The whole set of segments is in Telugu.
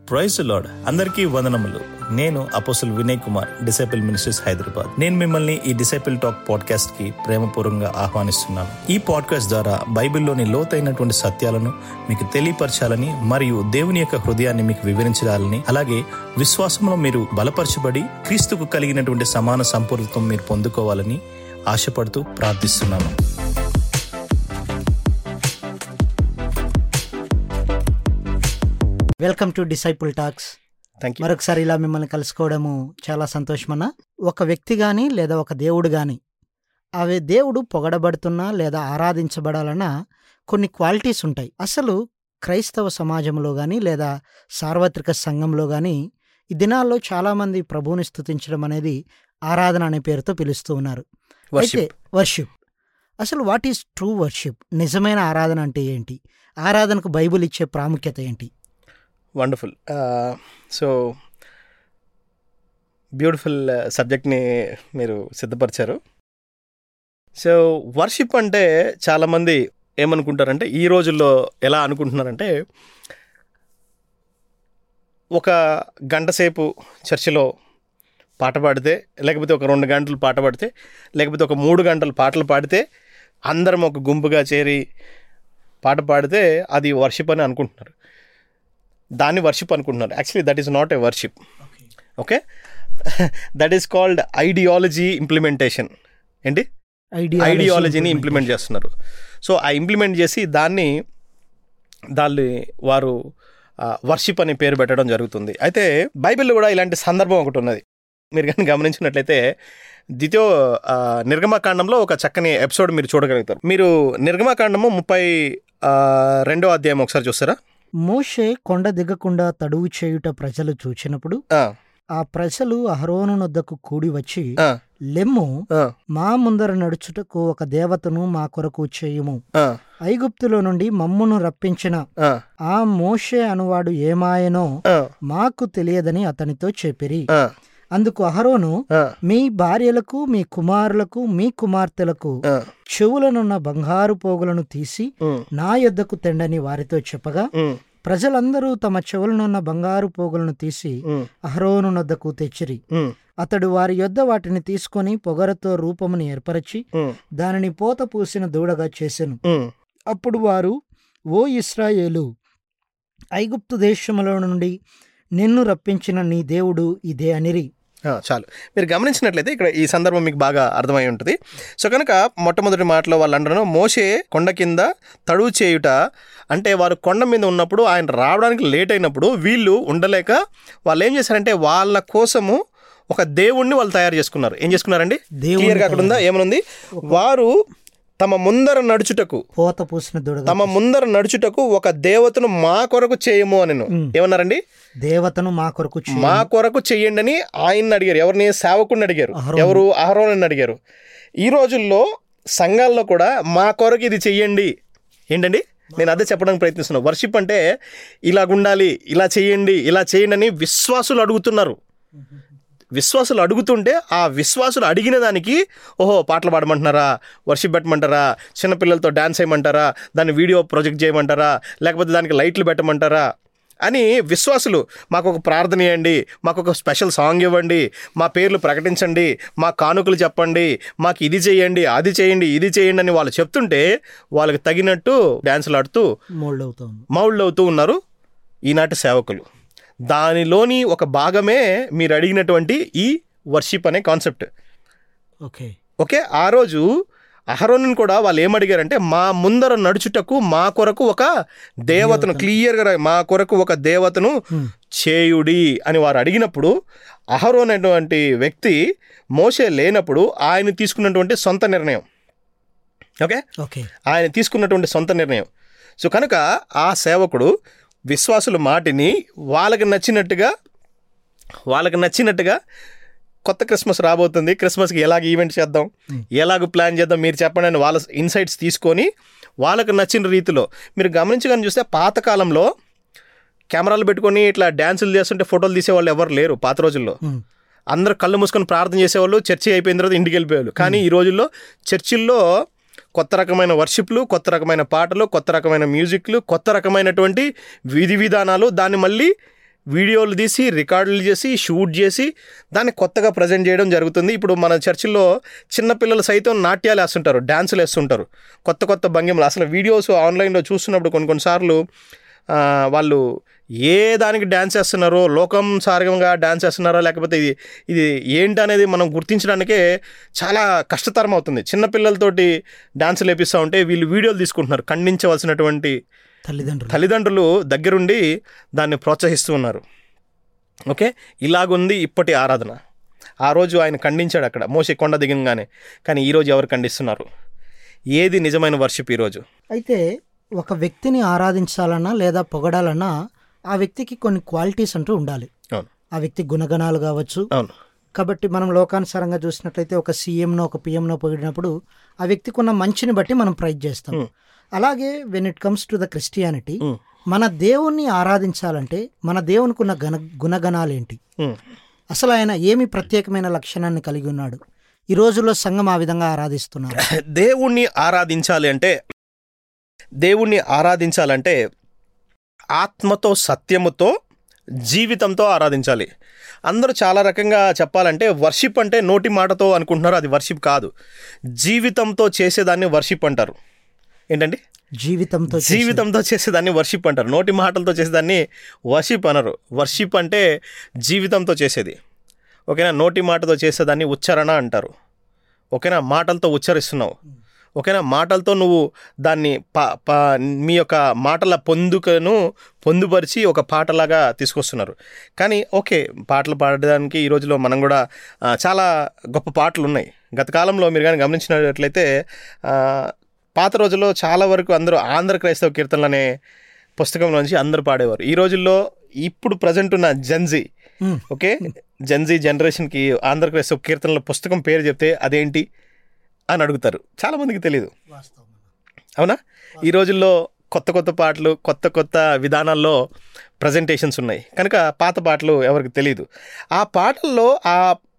ప్రైజ్ లార్డ్ అందరికీ వందనములు నేను apostle Vinay Kumar disciple ministries Hyderabad నేను మిమ్మల్ని ఈ డిసైపుల్ టాక్ పాడ్కాస్ట్ కి ప్రేమపూర్వకంగా ఆహ్వానిస్తున్నాను ఈ పాడ్కాస్ట్ ద్వారా బైబిల్లోని లోతైనటువంటి సత్యాలను మీకు తెలియపరచాలని మరియు దేవుని యొక్క హృదయాన్ని మీకు వివరించాలని అలాగే విశ్వాసంలో మీరు బలపరచబడి క్రీస్తుకు కలిగినటువంటి సమాన సంపూర్ణత్వం మీరు పొందుకోవాలని ఆశపడుతూ ప్రార్థిస్తున్నాను welcome to disciple talks thank you మరొకసారి ఇలా మిమ్మల్ని కలుసుకోవడము చాలా సంతోషమన్న ఒక వ్యక్తి కానీ లేదా ఒక దేవుడు కానీ అవి దేవుడు పొగడబడుతున్నా లేదా ఆరాధించబడాలన్నా కొన్ని క్వాలిటీస్ ఉంటాయి అసలు క్రైస్తవ సమాజంలో కానీ లేదా సార్వత్రిక సంఘంలో కానీ ఈ దినాల్లో చాలామంది ప్రభువుని స్తుతించడం అనేది ఆరాధన అనే పేరుతో పిలుస్తూ ఉన్నారు అయితే వర్షిప్ వర్షిప్ అసలు వాట్ ఈస్ ట్రూ వర్షిప్ నిజమైన ఆరాధన అంటే ఏంటి ఆరాధనకు బైబిల్ ఇచ్చే ప్రాముఖ్యత ఏంటి వండర్ఫుల్ సో బ్యూటిఫుల్ సబ్జెక్ట్ని మీరు సిద్ధపరిచారు సో వర్షిప్ అంటే చాలామంది ఏమనుకుంటారంటే ఈ రోజుల్లో ఎలా అనుకుంటున్నారంటే ఒక గంట సేపు చర్చిలో పాట పాడితే లేకపోతే ఒక రెండు గంటలు పాట పాడితే లేకపోతే ఒక మూడు గంటలు పాటలు పాడితే అందరం ఒక గుంపుగా చేరి పాట పాడితే అది వర్షిప్ అని అనుకుంటున్నారు దాన్ని వర్షిప్ అనుకుంటున్నారు actually that is not a worship okay that is called ideology implementation ఏంటి ఐడియాలజీని ఇంప్లిమెంట్ చేస్తున్నారు సో ఆ ఇంప్లిమెంట్ చేసి దాన్ని దాన్ని వారు వర్షిప్ అనే పేరు పెట్టడం జరుగుతుంది అయితే బైబిల్లో కూడా ఇలాంటి సందర్భం ఒకటి ఉన్నది మీరు కానీ గమనించినట్లయితే ద్వితీయ ఆ, నిర్గమకాండంలో ఒక చక్కని ఎపిసోడ్ మీరు చూడగలుగుతారు మీరు నిర్గమకాండము ముప్పై ఆ, రెండో అధ్యాయం ఒకసారి చూస్తారా మోషే కొండ దిగకుండా తడువు చేయుట ప్రజలు చూచినప్పుడు ఆ, ఆ ప్రజలు అహరోను నొద్దకు కూడి వచ్చి ఆ, లెమ్ము ఆ, మా ముందర నడుచుటకు ఒక దేవతను మా కొరకు చేయుము ఆ, ఐగుప్తులో నుండి మమ్మును రప్పించిన ఆ, ఆ మోషే అనువాడు ఏమాయనో ఆ, మాకు తెలియదని అతనితో చెప్పిరి ఆ, అందుకు అహరోను ఆ, మీ భార్యలకు మీ కుమారులకు మీ కుమార్తెలకు ఆ, చెవులనున్న బంగారు పోగులను తీసి ఉమ్, నా యొద్దకు తెండని వారితో చెప్పగా ఉమ్, ప్రజలందరూ తమ చెవులనున్న బంగారు పోగులను తీసి ఉమ్, అహరోను నొద్దకు తెచ్చిరి ఉమ్, అతడు వారి యొద్ద వాటిని తీసుకొని పొగరతో రూపమును ఏర్పరచి ఉమ్, దానిని పోత పూసిన దూడగా చేసెను ఉమ్, అప్పుడు వారు ఓ ఇస్రాయేలు ఐగుప్తు దేశములో నుండి నిన్ను రప్పించిన నీ దేవుడు ఇదే అనిరి ఆ, చాలు మీరు గమనించినట్లయితే ఇక్కడ ఈ సందర్భం మీకు బాగా అర్థమై ఉంటుంది సో కనుక మొట్టమొదటి మాటలో వాళ్ళు అంటారు మోసే కొండ కింద తడువు చేయుట అంటే వారు కొండ మీద ఉన్నప్పుడు ఆయన రావడానికి లేట్ అయినప్పుడు వీళ్ళు ఉండలేక వాళ్ళు ఏం చేశారంటే వాళ్ళ కోసము ఒక దేవుణ్ణి వాళ్ళు తయారు చేసుకున్నారు ఏం చేసుకున్నారండి దేవుణ్ణి క్లియర్గా అక్కడ ఉందా ఏమనుంది వారు తమ ముందర నడుచుటకు పోత పూసిన దూడగా తమ ముందర నడుచుటకు ఒక దేవతను మా కొరకు చేయము అని ఏమన్నారండి దేవతను మా కొరకు చే- మా కొరకు చెయ్యండి అని ఆయన్ని అడిగారు ఎవరిని సేవకుడిని అడిగారు అహరోను. ఎవరు అహరోన్ అడిగారు ఈ రోజుల్లో సంఘాల్లో కూడా మా కొరకు ఇది చెయ్యండి ఏంటండి నేను అదే చెప్పడానికి ప్రయత్నిస్తున్నాను వర్షిప్ అంటే ఇలాగ ఉండాలి ఇలా చేయండి ఇలా చేయండి అని విశ్వాసులు అడుగుతున్నారు విశ్వాసులు అడుగుతుంటే ఆ విశ్వాసులు అడిగిన దానికి ఓహో పాటలు పాడమంటున్నారా వర్షిప్ పెట్టమంటారా చిన్నపిల్లలతో డ్యాన్స్ చేయమంటారా దాన్ని వీడియో ప్రొజెక్ట్ చేయమంటారా లేకపోతే దానికి లైట్లు పెట్టమంటారా అని విశ్వాసులు మాకు ఒక ప్రార్థన చేయండి మాకు ఒక స్పెషల్ సాంగ్ ఇవ్వండి మా పేర్లు ప్రకటించండి మా కానుకలు చెప్పండి మాకు ఇది చేయండి అది చేయండి ఇది చేయండి అని వాళ్ళు చెప్తుంటే వాళ్ళకి తగినట్టు డ్యాన్సులు ఆడుతూ మోల్డ్ అవుతాను మౌళ్ళు అవుతూ ఉన్నారు ఈనాటి సేవకులు దానిలోని ఒక భాగమే మీరు అడిగినటువంటి ఈ వర్షిప్ అనే కాన్సెప్ట్ ఓకే ఓకే ఆ రోజు అహరోను కూడా వాళ్ళు ఏమడిగారంటే మా ముందర నడుచుటకు మా కొరకు ఒక దేవతను క్లియర్గా రా- మా కొరకు ఒక దేవతను Hmm. చేయుడి అని వారు అడిగినప్పుడు అహరోన్ అనేటువంటి వ్యక్తి మోసే లేనప్పుడు ఆయన తీసుకున్నటువంటి సొంత నిర్ణయం ఓకే ఓకే ఆయన తీసుకున్నటువంటి సొంత నిర్ణయం సో కనుక ఆ సేవకుడు విశ్వాసుల మాటిని వాళ్ళకి నచ్చినట్టుగా వాళ్ళకి నచ్చినట్టుగా కొత్త క్రిస్మస్ రాబోతుంది క్రిస్మస్కి ఎలాగ ఈవెంట్ చేద్దాం ఎలాగ ప్లాన్ చేద్దాం మీరు చెప్పండి అని వాళ్ళ ఇన్సైట్స్ తీసుకొని వాళ్ళకి నచ్చిన రీతిలో మీరు గమనించగానే చూస్తే పాతకాలంలో కెమెరాలు పెట్టుకొని ఇట్లా డ్యాన్సులు చేస్తుంటే ఫోటోలు తీసేవాళ్ళు ఎవరు లేరు పాత రోజుల్లో ఉమ్. అందరూ కళ్ళు మూసుకొని ప్రార్థన చేసేవాళ్ళు చర్చి అయిపోయిన తర్వాత ఇంటికి వెళ్ళిపోయేవాళ్ళు కానీ ఈ రోజుల్లో చర్చిల్లో కొత్త రకమైన వర్షిప్లు కొత్త రకమైన పాటలు కొత్త రకమైన మ్యూజిక్లు కొత్త రకమైనటువంటి విధి విధానాలు దాన్ని మళ్ళీ వీడియోలు తీసి రికార్డులు చేసి షూట్ చేసి దాన్ని కొత్తగా ప్రజెంట్ చేయడం జరుగుతుంది ఇప్పుడు మన చర్చిల్లో చిన్నపిల్లలు సైతం నాట్యాలు వేస్తుంటారు డ్యాన్సులు వేస్తుంటారు కొత్త కొత్త భంగిమలు అసలు వీడియోస్ ఆన్లైన్లో చూస్తున్నప్పుడు కొన్ని కొన్నిసార్లు ఆ, వాళ్ళు ఏ దానికి డ్యాన్స్ చేస్తున్నారో లోకం సారగంగా డ్యాన్స్ చేస్తున్నారో లేకపోతే ఇది ఇది ఏంటి అనేది మనం గుర్తించడానికే చాలా కష్టతరం అవుతుంది చిన్నపిల్లలతోటి డ్యాన్సులు వేపిస్తూ ఉంటే వీళ్ళు వీడియోలు తీసుకుంటున్నారు ఖండించవలసినటువంటి తల్లిదండ్రులు తల్లిదండ్రులు దగ్గరుండి దాన్ని ప్రోత్సహిస్తూ ఉన్నారు ఓకే ఇలాగుంది ఇప్పటి ఆరాధన ఆ రోజు ఆయన ఖండించాడు అక్కడ మోసే కొండ దిగంగానే కానీ ఈరోజు ఎవరు ఖండిస్తున్నారు ఏది నిజమైన వర్షిప్ ఈరోజు అయితే ఒక వ్యక్తిని ఆరాధించాలన్నా లేదా పొగడాలన్నా ఆ వ్యక్తికి కొన్ని క్వాలిటీస్ అంటూ ఉండాలి అవును ఆ వ్యక్తి గుణగణాలు కావచ్చు అవును కాబట్టి మనం లోకానుసారంగా చూసినట్లయితే ఒక సీఎంనో ఒక పిఎంనో పొగిడినప్పుడు ఆ వ్యక్తికి ఉన్న మంచిని బట్టి మనం ప్రైజ్ చేస్తాం Hmm. అలాగే when it comes to the Christianity um, మన దేవుణ్ణి ఆరాధించాలంటే మన దేవునికి ఉన్న గణ గుణగణాలేంటి ఉమ్. అసలు ఆయన ఏమి ప్రత్యేకమైన లక్షణాన్ని కలిగి ఉన్నాడు ఈ రోజుల్లో సంఘం ఆ విధంగా ఆరాధిస్తున్నారు దేవుణ్ణి ఆరాధించాలి అంటే దేవుణ్ణి ఆరాధించాలంటే ఆత్మతో సత్యముతో జీవితంతో ఆరాధించాలి అందరూ చాలా రకంగా చెప్పాలంటే వర్షిప్ అంటే నోటి మాటతో అనుకుంటున్నారు అది వర్షిప్ కాదు జీవితంతో చేసేదాన్ని వర్షిప్ అంటారు ఏంటండి జీవితంతో చేసే- జీవితంతో చేసేదాన్ని వర్షిప్ అంటారు నోటి మాటలతో చేసేదాన్ని వర్షిప్ అనరు వర్షిప్ అంటే జీవితంతో చేసేది ఓకేనా నోటి మాటతో చేసేదాన్ని ఉచ్చారణ అంటారు ఓకేనా మాటలతో ఉచ్చరిస్తున్నావు ఓకేనా మాటలతో నువ్వు దాన్ని ప ప మీ యొక్క మాటల పొందుకను పొందుపరిచి ఒక పాటలాగా తీసుకొస్తున్నారు కానీ ఓకే పాటలు పాడడానికి ఈ రోజులో మనం కూడా ఆ, చాలా గొప్ప పాటలు ఉన్నాయి గత కాలంలో మీరు కానీ గమనించినట్లయితే ఆ, పాత రోజుల్లో చాలా వరకు అందరూ ఆంధ్ర క్రైస్తవ కీర్తనలు అనే పుస్తకంలోంచి అందరూ పాడేవారు ఈ రోజుల్లో ఇప్పుడు ప్రజెంట్ ఉన్న జన్జీ ఉమ్, ఓకే జన్జీ జనరేషన్కి ఆంధ్ర క్రైస్తవ కీర్తనల పుస్తకం పేరు చెప్తే అదేంటి అని అడుగుతారు చాలామందికి తెలియదు అవునా ఈ రోజుల్లో కొత్త కొత్త పాటలు కొత్త కొత్త విధానాల్లో ప్రజెంటేషన్స్ ఉన్నాయి కనుక పాత పాటలు ఎవరికి తెలియదు ఆ పాటల్లో ఆ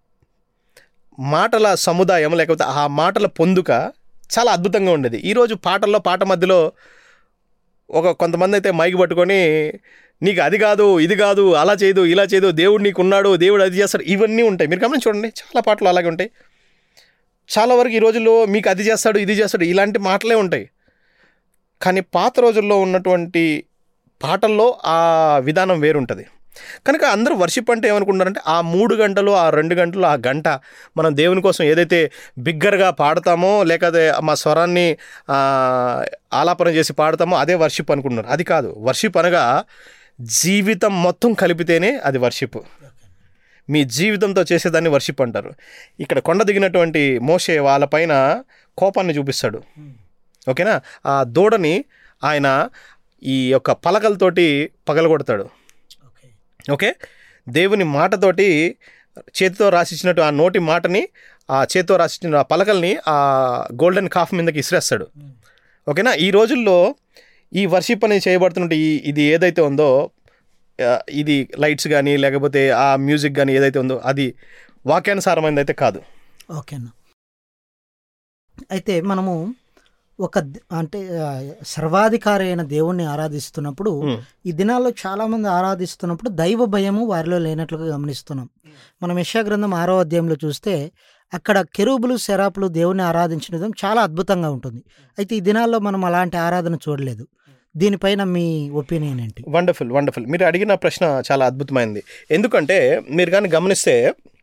మాటల సముదాయం లేకపోతే ఆ మాటల పొందుక చాలా అద్భుతంగా ఉండేది ఈరోజు పాటల్లో పాట మధ్యలో ఒక కొంతమంది అయితే మైక్ పట్టుకొని నీకు అది కాదు ఇది కాదు అలా చేయదు ఇలా చేయదు దేవుడు నీకు ఉన్నాడు దేవుడు అది చేస్తాడు ఇవన్నీ ఉంటాయి మీరు గమనించి చూడండి చాలా పాటలు అలాగే ఉంటాయి చాలా వరకు ఈ రోజుల్లో మీకు అది చేస్తాడు ఇది చేస్తాడు ఇలాంటి మాటలే ఉంటాయి కానీ పాత రోజుల్లో ఉన్నటువంటి పాటల్లో ఆ విధానం వేరుంటుంది కనుక అందరూ వర్షిప్ అంటే ఏమనుకుంటారంటే ఆ మూడు గంటలు ఆ రెండు గంటలు ఆ గంట మనం దేవుని కోసం ఏదైతే బిగ్గరగా పాడతామో లేకపోతే మా స్వరాన్ని ఆ, ఆలాపన చేసి పాడతామో అదే వర్షిప్ అనుకుంటున్నారు అది కాదు వర్షిప్ అనగా జీవితం మొత్తం కలిపితేనే అది వర్షిప్ మీ జీవితంతో చేసేదాన్ని వర్షిప్ అంటారు ఇక్కడ కొండ దిగినటువంటి మోషే వాళ్ళపైన కోపాన్ని చూపిస్తాడు ఓకేనా ఆ దూడని ఆయన ఈ యొక్క పలకలతోటి పగలగొడతాడు ఓకే దేవుని మాటతోటి చేతితో రాసిచ్చినట్టు ఆ నోటి మాటని ఆ చేతితో రాసిచ్చిన ఆ పలకల్ని ఆ గోల్డెన్ కాఫ్ మీదకి ఇసిరేస్తాడు ఓకేనా ఈ రోజుల్లో ఈ వర్షిప్ అనేది చేయబడుతున్నట్టు ఈ ఇది ఏదైతే ఉందో ఆ, ఇది లైట్స్ కానీ లేకపోతే ఆ మ్యూజిక్ కానీ ఏదైతే ఉందో అది వాక్యానుసారమైనది అయితే కాదు ఓకేనా అయితే మనము ఒక ద- అంటే ఆ, సర్వాధికారి అయిన దేవుణ్ణి ఆరాధిస్తున్నప్పుడు ఉమ్, ఈ దినాల్లో చాలా మంది ఆరాధిస్తున్నప్పుడు దైవ భయము వారిలో లేనట్లుగా గమనిస్తున్నాం మనం యశా గ్రంథం ఆరో అధ్యాయంలో చూస్తే అక్కడ కెరూబులు శరాపులు దేవుణ్ణి ఆరాధించిన విధం చాలా అద్భుతంగా ఉంటుంది అయితే ఈ దినాల్లో మనం అలాంటి ఆరాధన చూడలేదు దీనిపైన మీ ఒపీనియన్ ఏంటి వండర్ఫుల్ వండర్ఫుల్ మీరు అడిగిన ప్రశ్న చాలా అద్భుతమైనది ఎందుకంటే మీరు కానీ గమనిస్తే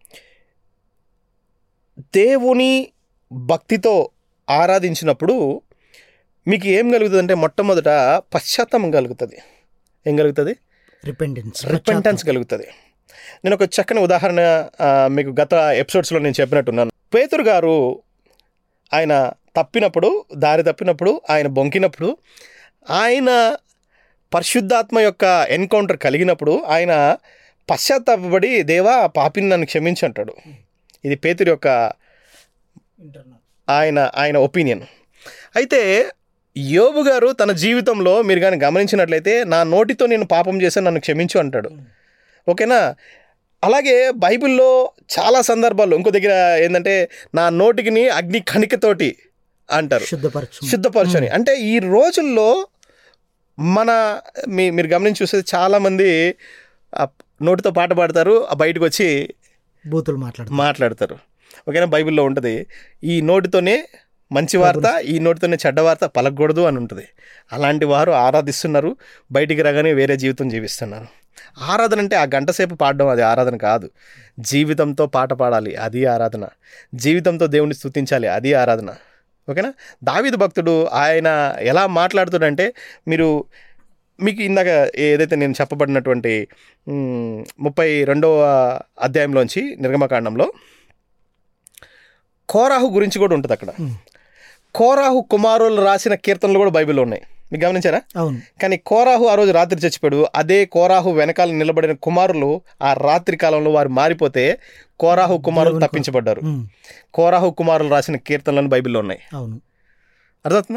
దేవుని భక్తితో ఆరాధించినప్పుడు మీకు ఏం కలుగుతుంది అంటే మొట్టమొదట పశ్చాత్తాపం కలుగుతుంది ఏం కలుగుతుంది రిపెండెన్స్ రిపెంటెన్స్ కలుగుతుంది నేను ఒక చక్కని ఉదాహరణ ఆ, మీకు గత ఎపిసోడ్స్లో నేను చెప్పినట్టున్నాను పేతురు గారు ఆయన తప్పినప్పుడు దారి తప్పినప్పుడు ఆయన బొంకినప్పుడు ఆయన పరిశుద్ధాత్మ యొక్క ఎన్కౌంటర్ కలిగినప్పుడు ఆయన పశ్చాత్తాపడి దేవా పాపిని నన్ను క్షమించి అంటాడు ఇది పేతురు యొక్క ఆయన ఆయన ఒపీనియన్ అయితే యోబు గారు తన జీవితంలో మీరు కానీ గమనించినట్లయితే నా నోటితో నేను పాపం చేశాను నన్ను క్షమించు అంటాడు ఓకేనా అలాగే బైబిల్లో చాలా సందర్భాల్లో ఇంకో దగ్గర ఏంటంటే నా నోటికిని అగ్ని కణికతోటి అంటారు శుద్ధపరచు శుద్ధపరచని అంటే ఈ రోజుల్లో మన మీ మీరు గమనించి చూస్తే చాలామంది ఆ నోటితో పాట పాడతారు ఆ బయటకు వచ్చి బూతులు మాట్లాడతారు మాట్లాడతారు ఓకేనా బైబిల్లో ఉంటుంది ఈ నోటితోనే మంచి వార్త ఈ నోటితోనే చెడ్డ వార్త పలకూడదు అని ఉంటుంది అలాంటి వారు ఆరాధిస్తున్నారు బయటికి రాగానే వేరే జీవితం జీవిస్తున్నారు ఆరాధన అంటే ఆ గంట సేపు పాడడం అది ఆరాధన కాదు జీవితంతో పాట పాడాలి అది ఆరాధన జీవితంతో దేవుని స్తుతించాలి అది ఆరాధన ఓకేనా దావీదు భక్తుడు ఆయన ఎలా మాట్లాడుతాడంటే మీరు మీకు ఇందాక ఏదైతే నేను చెప్పబడినటువంటి మ్, ముప్పై రెండవ అధ్యాయంలోంచి నిర్గమకాండంలో కోరాహు గురించి కూడా ఉంటుంది అక్కడ మ్. కోరాహు కుమారులు రాసిన కీర్తనలు కూడా బైబిల్లో ఉన్నాయి మీకు గమనించారా అవును కానీ కోరాహు ఆ రోజు రాత్రి చచ్చిపోయాడు అదే కోరాహు వెనకాల నిలబడిన కుమారులు ఆ రాత్రి కాలంలో వారు మారిపోతే కోరాహు కుమారులు దేవుని తప్పించబడ్డారు ఉమ్, కోరాహు కుమారులు రాసిన కీర్తనలను బైబిల్లో ఉన్నాయి అవును అర్థమవుతుందా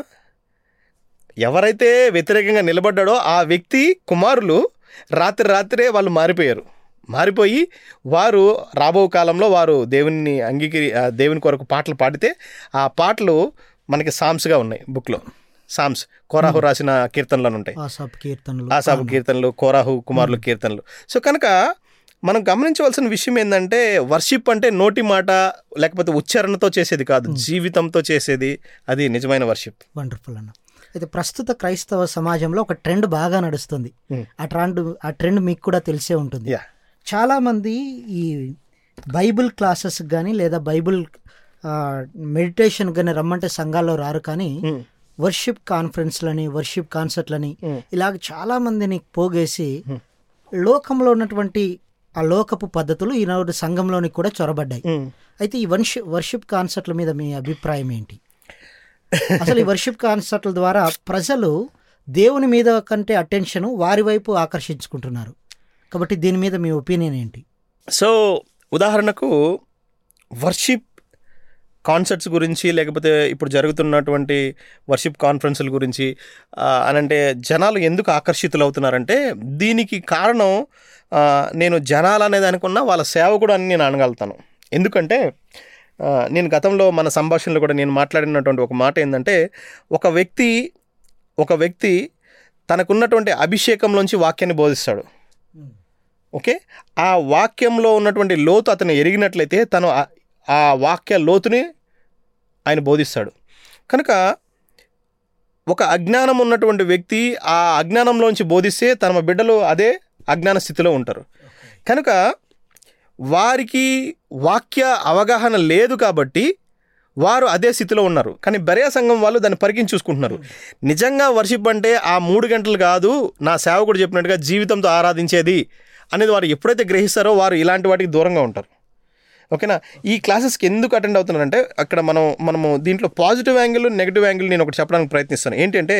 ఎవరైతే వ్యతిరేకంగా నిలబడ్డాడో ఆ వ్యక్తి కుమారులు రాత్రి రాత్రే వాళ్ళు మారిపోయారు మారిపోయి వారు రాబో కాలంలో వారు దేవుని అంగీకరి ఆ దేవుని కొరకు పాటలు పాడితే ఆ పాటలు మనకి సామ్స్గా ఉన్నాయి బుక్లో సామ్స్ కోరాహు రాసిన కీర్తనలు ఉంటాయి ఆసాపు కీర్తనలు ఆసాబు కీర్తనలు కోరాహు కుమారులు కీర్తనలు సో కనుక మనం గమనించవలసిన విషయం ఏంటంటే వర్షిప్ అంటే నోటి మాట లేకపోతే ఉచ్చారణతో చేసేది కాదు జీవితంతో చేసేది అది నిజమైన వర్షిప్ వండర్ఫుల్ అన్న అయితే ప్రస్తుత క్రైస్తవ సమాజంలో ఒక ట్రెండ్ బాగా నడుస్తుంది Hmm. ఆ ట్రెండ్ ఆ ట్రెండ్ మీకు కూడా తెలిసే ఉంటుంది యా చాలా మంది ఈ బైబిల్ క్లాసెస్ కానీ లేదా బైబిల్ మెడిటేషన్ కానీ రమ్మంటే సంఘాల్లో రారు కానీ వర్షిప్ కాన్ఫరెన్స్లని వర్షిప్ కాన్సర్ట్లని Hmm. ఇలాగ చాలా మందిని పోగేసి లోకంలో ఉన్నటువంటి ఆ లోకపు పద్ధతులు ఈనాడు సంఘంలోని కూడా చొరబడ్డాయి అయితే ఈ వర్షి వర్షిప్ కాన్సర్ట్ల మీద మీ అభిప్రాయం ఏంటి అసలు ఈ వర్షిప్ కాన్సర్ట్ల ద్వారా ప్రజలు దేవుని మీద కంటే అటెన్షన్ వారి వైపు ఆకర్షించుకుంటున్నారు కాబట్టి దీని మీద మీ ఒపీనియన్ ఏంటి సో ఉదాహరణకు వర్షిప్ కాన్సర్ట్స్ గురించి లేకపోతే ఇప్పుడు జరుగుతున్నటువంటి వర్షిప్ కాన్ఫరెన్సుల గురించి ఆ, అనంటే జనాలు ఎందుకు ఆకర్షితులు అవుతున్నారంటే దీనికి కారణం ఆ, నేను జనాలు అనేది అనుకున్నా వాళ్ళ సేవకుడు అని నేను అనగలుగుతాను ఎందుకంటే ఆ, నేను గతంలో మన సంభాషణలో కూడా నేను మాట్లాడినటువంటి ఒక మాట ఏంటంటే ఒక వ్యక్తి ఒక వ్యక్తి తనకున్నటువంటి అభిషేకంలోంచి వాక్యాన్ని బోధిస్తాడు ఓకే ఆ వాక్యంలో ఉన్నటువంటి లోతు అతను ఎరిగినట్లయితే తను ఆ- ఆ వాక్య లోతుని ఆయన బోధిస్తాడు కనుక ఒక అజ్ఞానం ఉన్నటువంటి వ్యక్తి ఆ అజ్ఞానంలోంచి బోధిస్తే తమ బిడ్డలు అదే అజ్ఞాన స్థితిలో ఉంటారు కనుక వారికి వాక్య అవగాహన లేదు కాబట్టి వారు అదే స్థితిలో ఉన్నారు కానీ బెరయ సంఘం వాళ్ళు దాన్ని పరికించి చూసుకుంటున్నారు నిజంగా వర్షిప్ అంటే ఆ మూడు గంటలు కాదు నా సేవకుడు చెప్పినట్టుగా జీవితంతో ఆరాధించేది అనేది వారు ఎప్పుడైతే గ్రహిస్తారో వారు ఇలాంటి వాటికి దూరంగా ఉంటారు ఓకేనా ఈ క్లాసెస్కి ఎందుకు అటెండ్ అవుతున్నారంటే అక్కడ మనం మనము దీంట్లో పాజిటివ్ యాంగిల్ నెగిటివ్ యాంగిల్ నేను ఒకటి చెప్పడానికి ప్రయత్నిస్తాను ఏంటంటే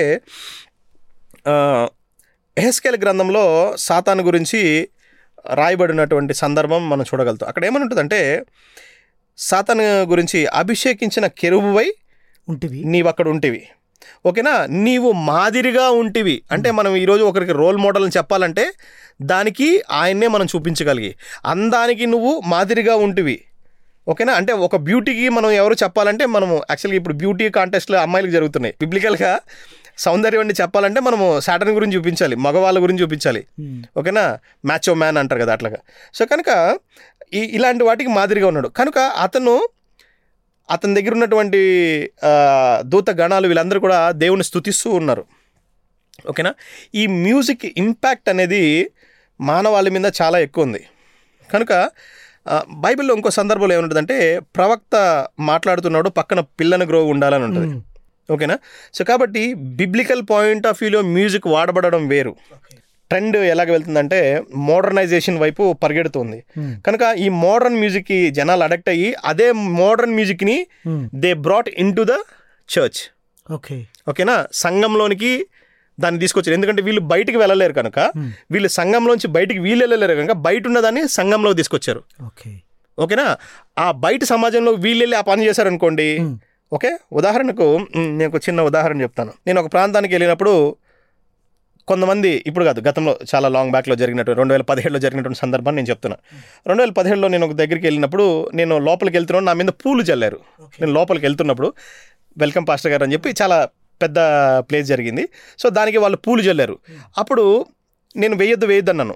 ఎహెస్కేల్ గ్రంథంలో సాతాను గురించి రాయబడినటువంటి సందర్భం మనం చూడగలుగుతాం అక్కడ ఏమని ఉంటుందంటే సాతాను గురించి అభిషేకించిన కెరువువై ఉంటివి నీవు అక్కడ ఉంటివి ఓకేనా నీవు మాదిరిగా ఉంటివి అంటే మనం ఈరోజు ఒకరికి రోల్ మోడల్ అని చెప్పాలంటే దానికి ఆయన్నే మనం చూపించగలిగి అందానికి నువ్వు మాదిరిగా ఉంటివి ఓకేనా అంటే ఒక బ్యూటీకి మనం ఎవరు చెప్పాలంటే మనము యాక్చువల్గా ఇప్పుడు బ్యూటీ కాంటెస్ట్లు అమ్మాయిలకు జరుగుతున్నాయి బిబ్లికల్గా సౌందర్యం అంటే చెప్పాలంటే మనము సాటన్ గురించి చూపించాలి మగవాళ్ళ గురించి చూపించాలి ఉమ్, ఓకేనా మ్యాచో మ్యాన్ అంటారు కదా అట్లాగా సో కనుక ఈ ఇలాంటి వాటికి మాదిరిగా ఉన్నాడు కనుక అతను అతని దగ్గర ఉన్నటువంటి ఆ, దూత గణాలు వీళ్ళందరూ కూడా దేవుని స్తుతిస్తూ ఉన్నారు ఓకేనా ఈ మ్యూజిక్ ఇంపాక్ట్ అనేది మానవాళి మీద చాలా ఎక్కువ ఉంది కనుక ఆ, బైబిల్లో ఇంకో సందర్భంలో ఏముంటుందంటే ప్రవక్త మాట్లాడుతున్నాడు పక్కన పిల్లని గ్రోవ్ ఉండాలని ఉంటుంది ఉమ్, ఓకేనా సో కాబట్టి బిబ్లికల్ పాయింట్ ఆఫ్ వ్యూలో మ్యూజిక్ వాడబడడం వేరు ట్రెండ్ ఎలాగ వెళ్తుందంటే మోడర్నైజేషన్ వైపు పరిగెడుతుంది ఉమ్, కనుక ఈ మోడర్న్ మ్యూజిక్కి జనాలు అడక్ట్ అయ్యి అదే మోడర్న్ మ్యూజిక్ని um, they brought in to the church okay ఓకేనా సంఘంలోనికి దాన్ని తీసుకొచ్చారు ఎందుకంటే వీళ్ళు బయటికి వెళ్ళలేరు కనుక Hmm. వీళ్ళు సంఘంలోంచి బయటికి వీళ్ళు వెళ్ళలేరు కనుక బయట ఉన్నదాన్ని సంఘంలో తీసుకొచ్చారు ఓకే ఓకేనా ఆ బయట సమాజంలో వీళ్ళు వెళ్ళి ఆ పని చేశారనుకోండి ఉమ్, ఓకే ఉదాహరణకు మ్, నేను ఒక చిన్న ఉదాహరణ చెప్తాను నేను ఒక ప్రాంతానికి వెళ్ళినప్పుడు కొంతమంది ఇప్పుడు కాదు గతంలో చాలా లాంగ్ బ్యాక్లో జరిగినట్టు రెండు వేల పదిహేడులో జరిగినటువంటి సందర్భాన్ని నేను చెప్తున్నా రెండు వేల పదిహేడులో నేను ఒక దగ్గరికి వెళ్ళినప్పుడు నేను లోపలికి వెళ్తున్నాను నా మీద పూలు చల్లారు నేను లోపలికి వెళ్తున్నప్పుడు వెల్కమ్ పాస్టర్ గారు అని చెప్పి చాలా పెద్ద ప్లేస్ జరిగింది సో దానికి వాళ్ళు పూలు చల్లారు అప్పుడు నేను వేయొద్దు వేయొద్దు అన్నాను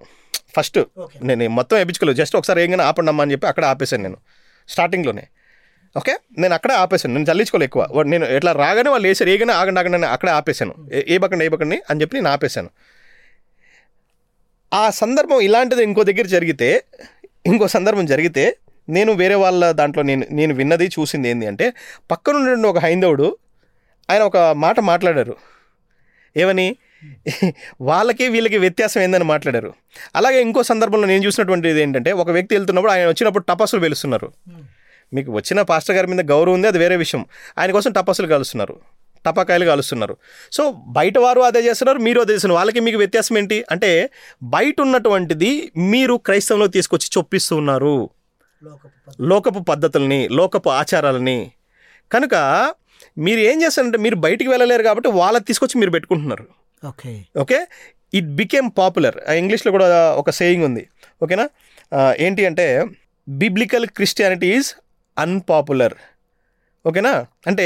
ఫస్ట్ నేను మొత్తం వేయించుకోలేదు జస్ట్ ఒకసారి ఏంగానే ఆపండి అమ్మా అని చెప్పి అక్కడ ఆపేశాను నేను స్టార్టింగ్లోనే ఓకే నేను అక్కడే ఆపేశాను నేను చల్లించుకోలే ఎక్కువ వా- నేను ఎట్లా రాగానే వాళ్ళు వేసారు ఏగానే ఆగండి ఆగండి అని అక్కడే ఆపేశాను ఏ- ఏ బకండి ఏ బకండి అని చెప్పి నేను ఆపేశాను ఆ సందర్భం ఇలాంటిది ఇంకో దగ్గర జరిగితే ఇంకో సందర్భం జరిగితే నేను వేరే వాళ్ళ దాంట్లో నేను నేను విన్నది చూసింది ఏంటి అంటే పక్కన ఉండే ఒక హైందవుడు ఆయన ఒక మాట మాట్లాడారు ఏమని వాళ్ళకి వీళ్ళకి వ్యత్యాసం ఏందని మాట్లాడారు అలాగే ఇంకో సందర్భంలో నేను చూసినటువంటిది ఏంటంటే ఒక వ్యక్తి వెళ్తున్నప్పుడు ఆయన వచ్చినప్పుడు టపాసులు వెలుస్తున్నారు మీకు వచ్చిన పాస్టర్ గారి మీద గౌరవం ఉంది అది వేరే విషయం ఆయన కోసం టపాసులు కాలుస్తున్నారు టపాకాయలు కాలుస్తున్నారు సో బయట వారు అదే చేస్తున్నారు మీరు అదే చేస్తున్నారు వాళ్ళకి మీకు వ్యత్యాసం ఏంటి అంటే బయట ఉన్నటువంటిది మీరు క్రైస్తవంలో తీసుకొచ్చి చొప్పిస్తూ ఉన్నారు లోకపు పద్ధతుల్ని లోకపు ఆచారాలని కనుక మీరు ఏం చేస్తారంటే మీరు బయటికి వెళ్ళలేరు కాబట్టి వాళ్ళకి తీసుకొచ్చి మీరు పెట్టుకుంటున్నారు okay okay it became popular ఇంగ్లీష్లో కూడా ఒక సేయింగ్ ఉంది ఓకేనా ఆ, ఏంటి అంటే బిబ్లికల్ క్రిస్టియానిటీ ఈజ్ అన్పాపులర్ ఓకేనా అంటే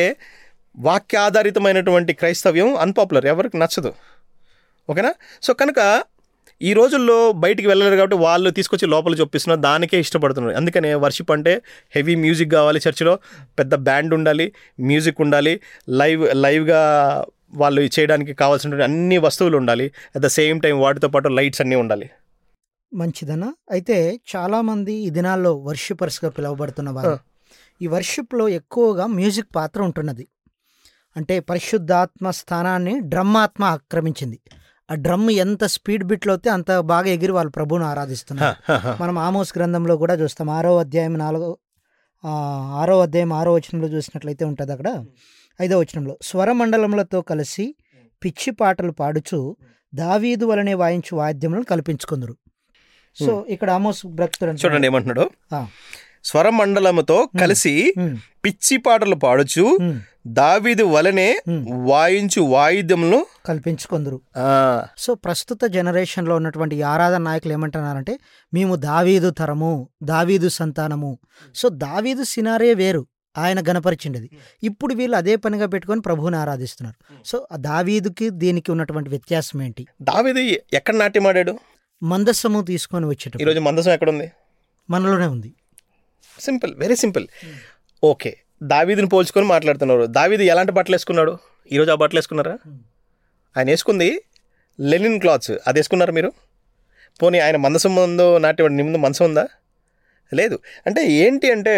వాక్యాధారితమైనటువంటి క్రైస్తవ్యం అన్పాపులర్ ఎవరికి నచ్చదు ఓకేనా సో కనుక ఈ రోజుల్లో బయటికి వెళ్ళలేరు కాబట్టి వాళ్ళు తీసుకొచ్చి లోపల చొప్పిస్తున్నారు దానికే ఇష్టపడుతున్నారు అందుకనే వర్షిప్ అంటే హెవీ మ్యూజిక్ కావాలి చర్చిలో పెద్ద బ్యాండ్ ఉండాలి మ్యూజిక్ ఉండాలి లైవ్ లైవ్గా వాళ్ళు చేయడానికి కావాల్సిన అన్ని వస్తువులు ఉండాలి అట్ ద సేమ్ టైం వాటితో పాటు లైట్స్ అన్నీ ఉండాలి మంచిదనా అయితే చాలామంది ఈ దినాల్లో వర్షిపర్స్గా పిలువబడుతున్న వారు ఆ. ఈ వర్షిప్లో ఎక్కువగా మ్యూజిక్ పాత్ర ఉంటున్నది అంటే పరిశుద్ధాత్మ స్థానాన్ని డ్రమ్ ఆత్మ ఆక్రమించింది ఆ డ్రమ్ ఎంత స్పీడ్ బిట్లో అయితే అంత బాగా ఎగిరి వాళ్ళు ప్రభువును ఆరాధిస్తున్నారు మనం ఆమోస్ గ్రంథంలో కూడా చూస్తాం ఆరో అధ్యాయం నాలుగో ఆ, ఆరో అధ్యాయం ఆరో వచనంలో చూసినట్లయితే ఉంటుంది అక్కడ ఐదో వచనంలో స్వరమండలములతో కలిసి పిచ్చి పాటలు పాడుచు దావీదు వలనే వాయించు వాద్యములను కల్పించుకుందరు సో ఇక్కడ ఆమోస్ భక్తుడు అంటున్నాడు, చూడండి ఏమంటున్నాడు ఆ, స్వరమండలముతో కలిసి ఉమ్, పిచ్చి పాటలు పాడుచు ఉమ్, దావీదు వలనే ఉమ్, వాయించు వాయిద్యములను కల్పించుకుందరు ఆ, సో ప్రస్తుత జనరేషన్లో ఉన్నటువంటి ఈ ఆరాధన నాయకులు ఏమంటున్నారంటే మేము దావీదు తరము దావీదు సంతానము సో దావీదు సినారే వేరు ఆయన గణపరిచిండేది ఇప్పుడు వీళ్ళు అదే పనిగా పెట్టుకొని ప్రభువుని ఆరాధిస్తున్నారు సో ఆ దావీదుకి దీనికి ఉన్నటువంటి వ్యత్యాసం ఏంటి దావీదు ఎక్కడ నాట్యం ఆడాడు మందస్సము తీసుకొని వచ్చేటప్పుడు ఈరోజు మందసం ఎక్కడ ఉంది మనలోనే ఉంది సింపుల్ వెరీ సింపుల్ ఓకే దావీదుని పోల్చుకొని మాట్లాడుతున్నారు దావీదు ఎలాంటి బట్టలు వేసుకున్నాడు ఈరోజు ఆ బట్టలు వేసుకున్నారా ఆయన వేసుకుంది లెనిన్ క్లాత్స్ అది వేసుకున్నారు మీరు పోనీ ఆయన మందసం ముందు నాటి నీ ముందు మనసం ఉందా లేదు అంటే ఏంటి అంటే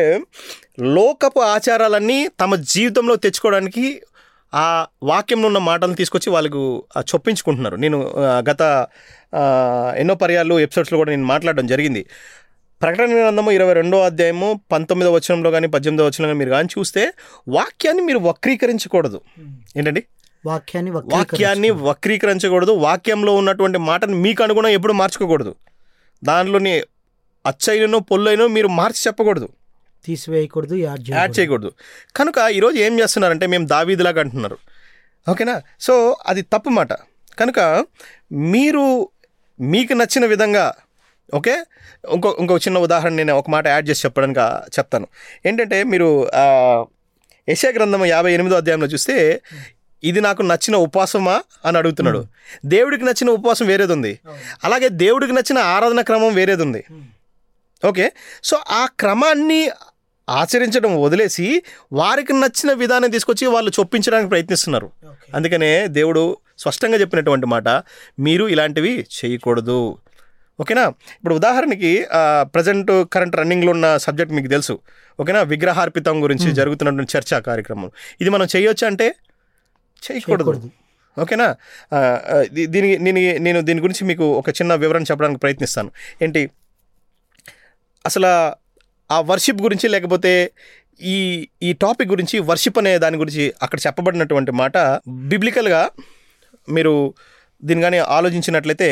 లోకపు ఆచారాలన్నీ తమ జీవితంలో తెచ్చుకోవడానికి ఆ వాక్యంలో ఉన్న మాటలను తీసుకొచ్చి వాళ్ళకు ఆ చొప్పించుకుంటున్నారు నేను ఆ, గత ఆ, ఎన్నో పర్యాలు ఎపిసోడ్స్లో కూడా నేను మాట్లాడడం జరిగింది ప్రకటన గ్రంథము ఇరవై రెండో అధ్యాయము పంతొమ్మిదో వచనంలో కానీ పద్దెనిమిదో వచనంలో కానీ మీరు కానీ చూస్తే వాక్యాన్ని మీరు వక్రీకరించకూడదు ఏంటండి వాక్యాన్ని వాక్యాన్ని వక్రీకరించకూడదు వాక్యంలో ఉన్నటువంటి మాటను మీకు అనుగుణం ఎప్పుడు మార్చుకోకూడదు దానిలోని అచ్చైనో పొల్లైనో మీరు మార్చి చెప్పకూడదు తీసివేయకూడదు యాడ్ యాడ్ చేయకూడదు. చేయకూడదు కనుక ఈరోజు ఏం చేస్తున్నారంటే మేము దావీదిలాగా అంటున్నారు ఓకేనా సో అది తప్పు మాట కనుక మీరు మీకు నచ్చిన విధంగా ఓకే ఇంకో ఇంకో చిన్న ఉదాహరణ నేను ఒక మాట యాడ్ చేసి చెప్పడానికి ఆ- చెప్తాను ఏంటంటే మీరు యశా గ్రంథం యాభై ఎనిమిదో అధ్యాయంలో చూస్తే ఇది నాకు నచ్చిన ఉపవాసమా అని అడుగుతున్నాడు దేవుడికి నచ్చిన ఉపవాసం వేరేది ఉంది అలాగే దేవుడికి నచ్చిన ఆరాధన క్రమం వేరేది ఉంది ఓకే సో ఆ క్రమాన్ని ఆచరించడం వదిలేసి వారికి నచ్చిన విధానం తీసుకొచ్చి వాళ్ళు చొప్పించడానికి ప్రయత్నిస్తున్నారు ఓకే. అందుకనే దేవుడు స్పష్టంగా చెప్పినటువంటి మాట మీరు ఇలాంటివి చేయకూడదు ఓకేనా ఇప్పుడు ఉదాహరణకి ప్రజెంట్ కరెంట్ రన్నింగ్లో ఉన్న సబ్జెక్ట్ మీకు తెలుసు ఓకేనా విగ్రహార్పితం గురించి జరుగుతున్నటువంటి చర్చా కార్యక్రమం ఇది మనం చేయొచ్చు అంటే చేయకూడదు చేయకూడదు. ఓకేనా ఆ, ఆ, దీ- దీని నేను నేను దీని గురించి మీకు ఒక చిన్న వివరణ చెప్పడానికి ప్రయత్నిస్తాను ఏంటి అసలు ఆ వర్షిప్ గురించి లేకపోతే ఈ ఈ టాపిక్ గురించి వర్షిప్ అనే దాని గురించి అక్కడ చెప్పబడినటువంటి మాట బిబ్లికల్గా మీరు దీని కానీ ఆలోచించినట్లయితే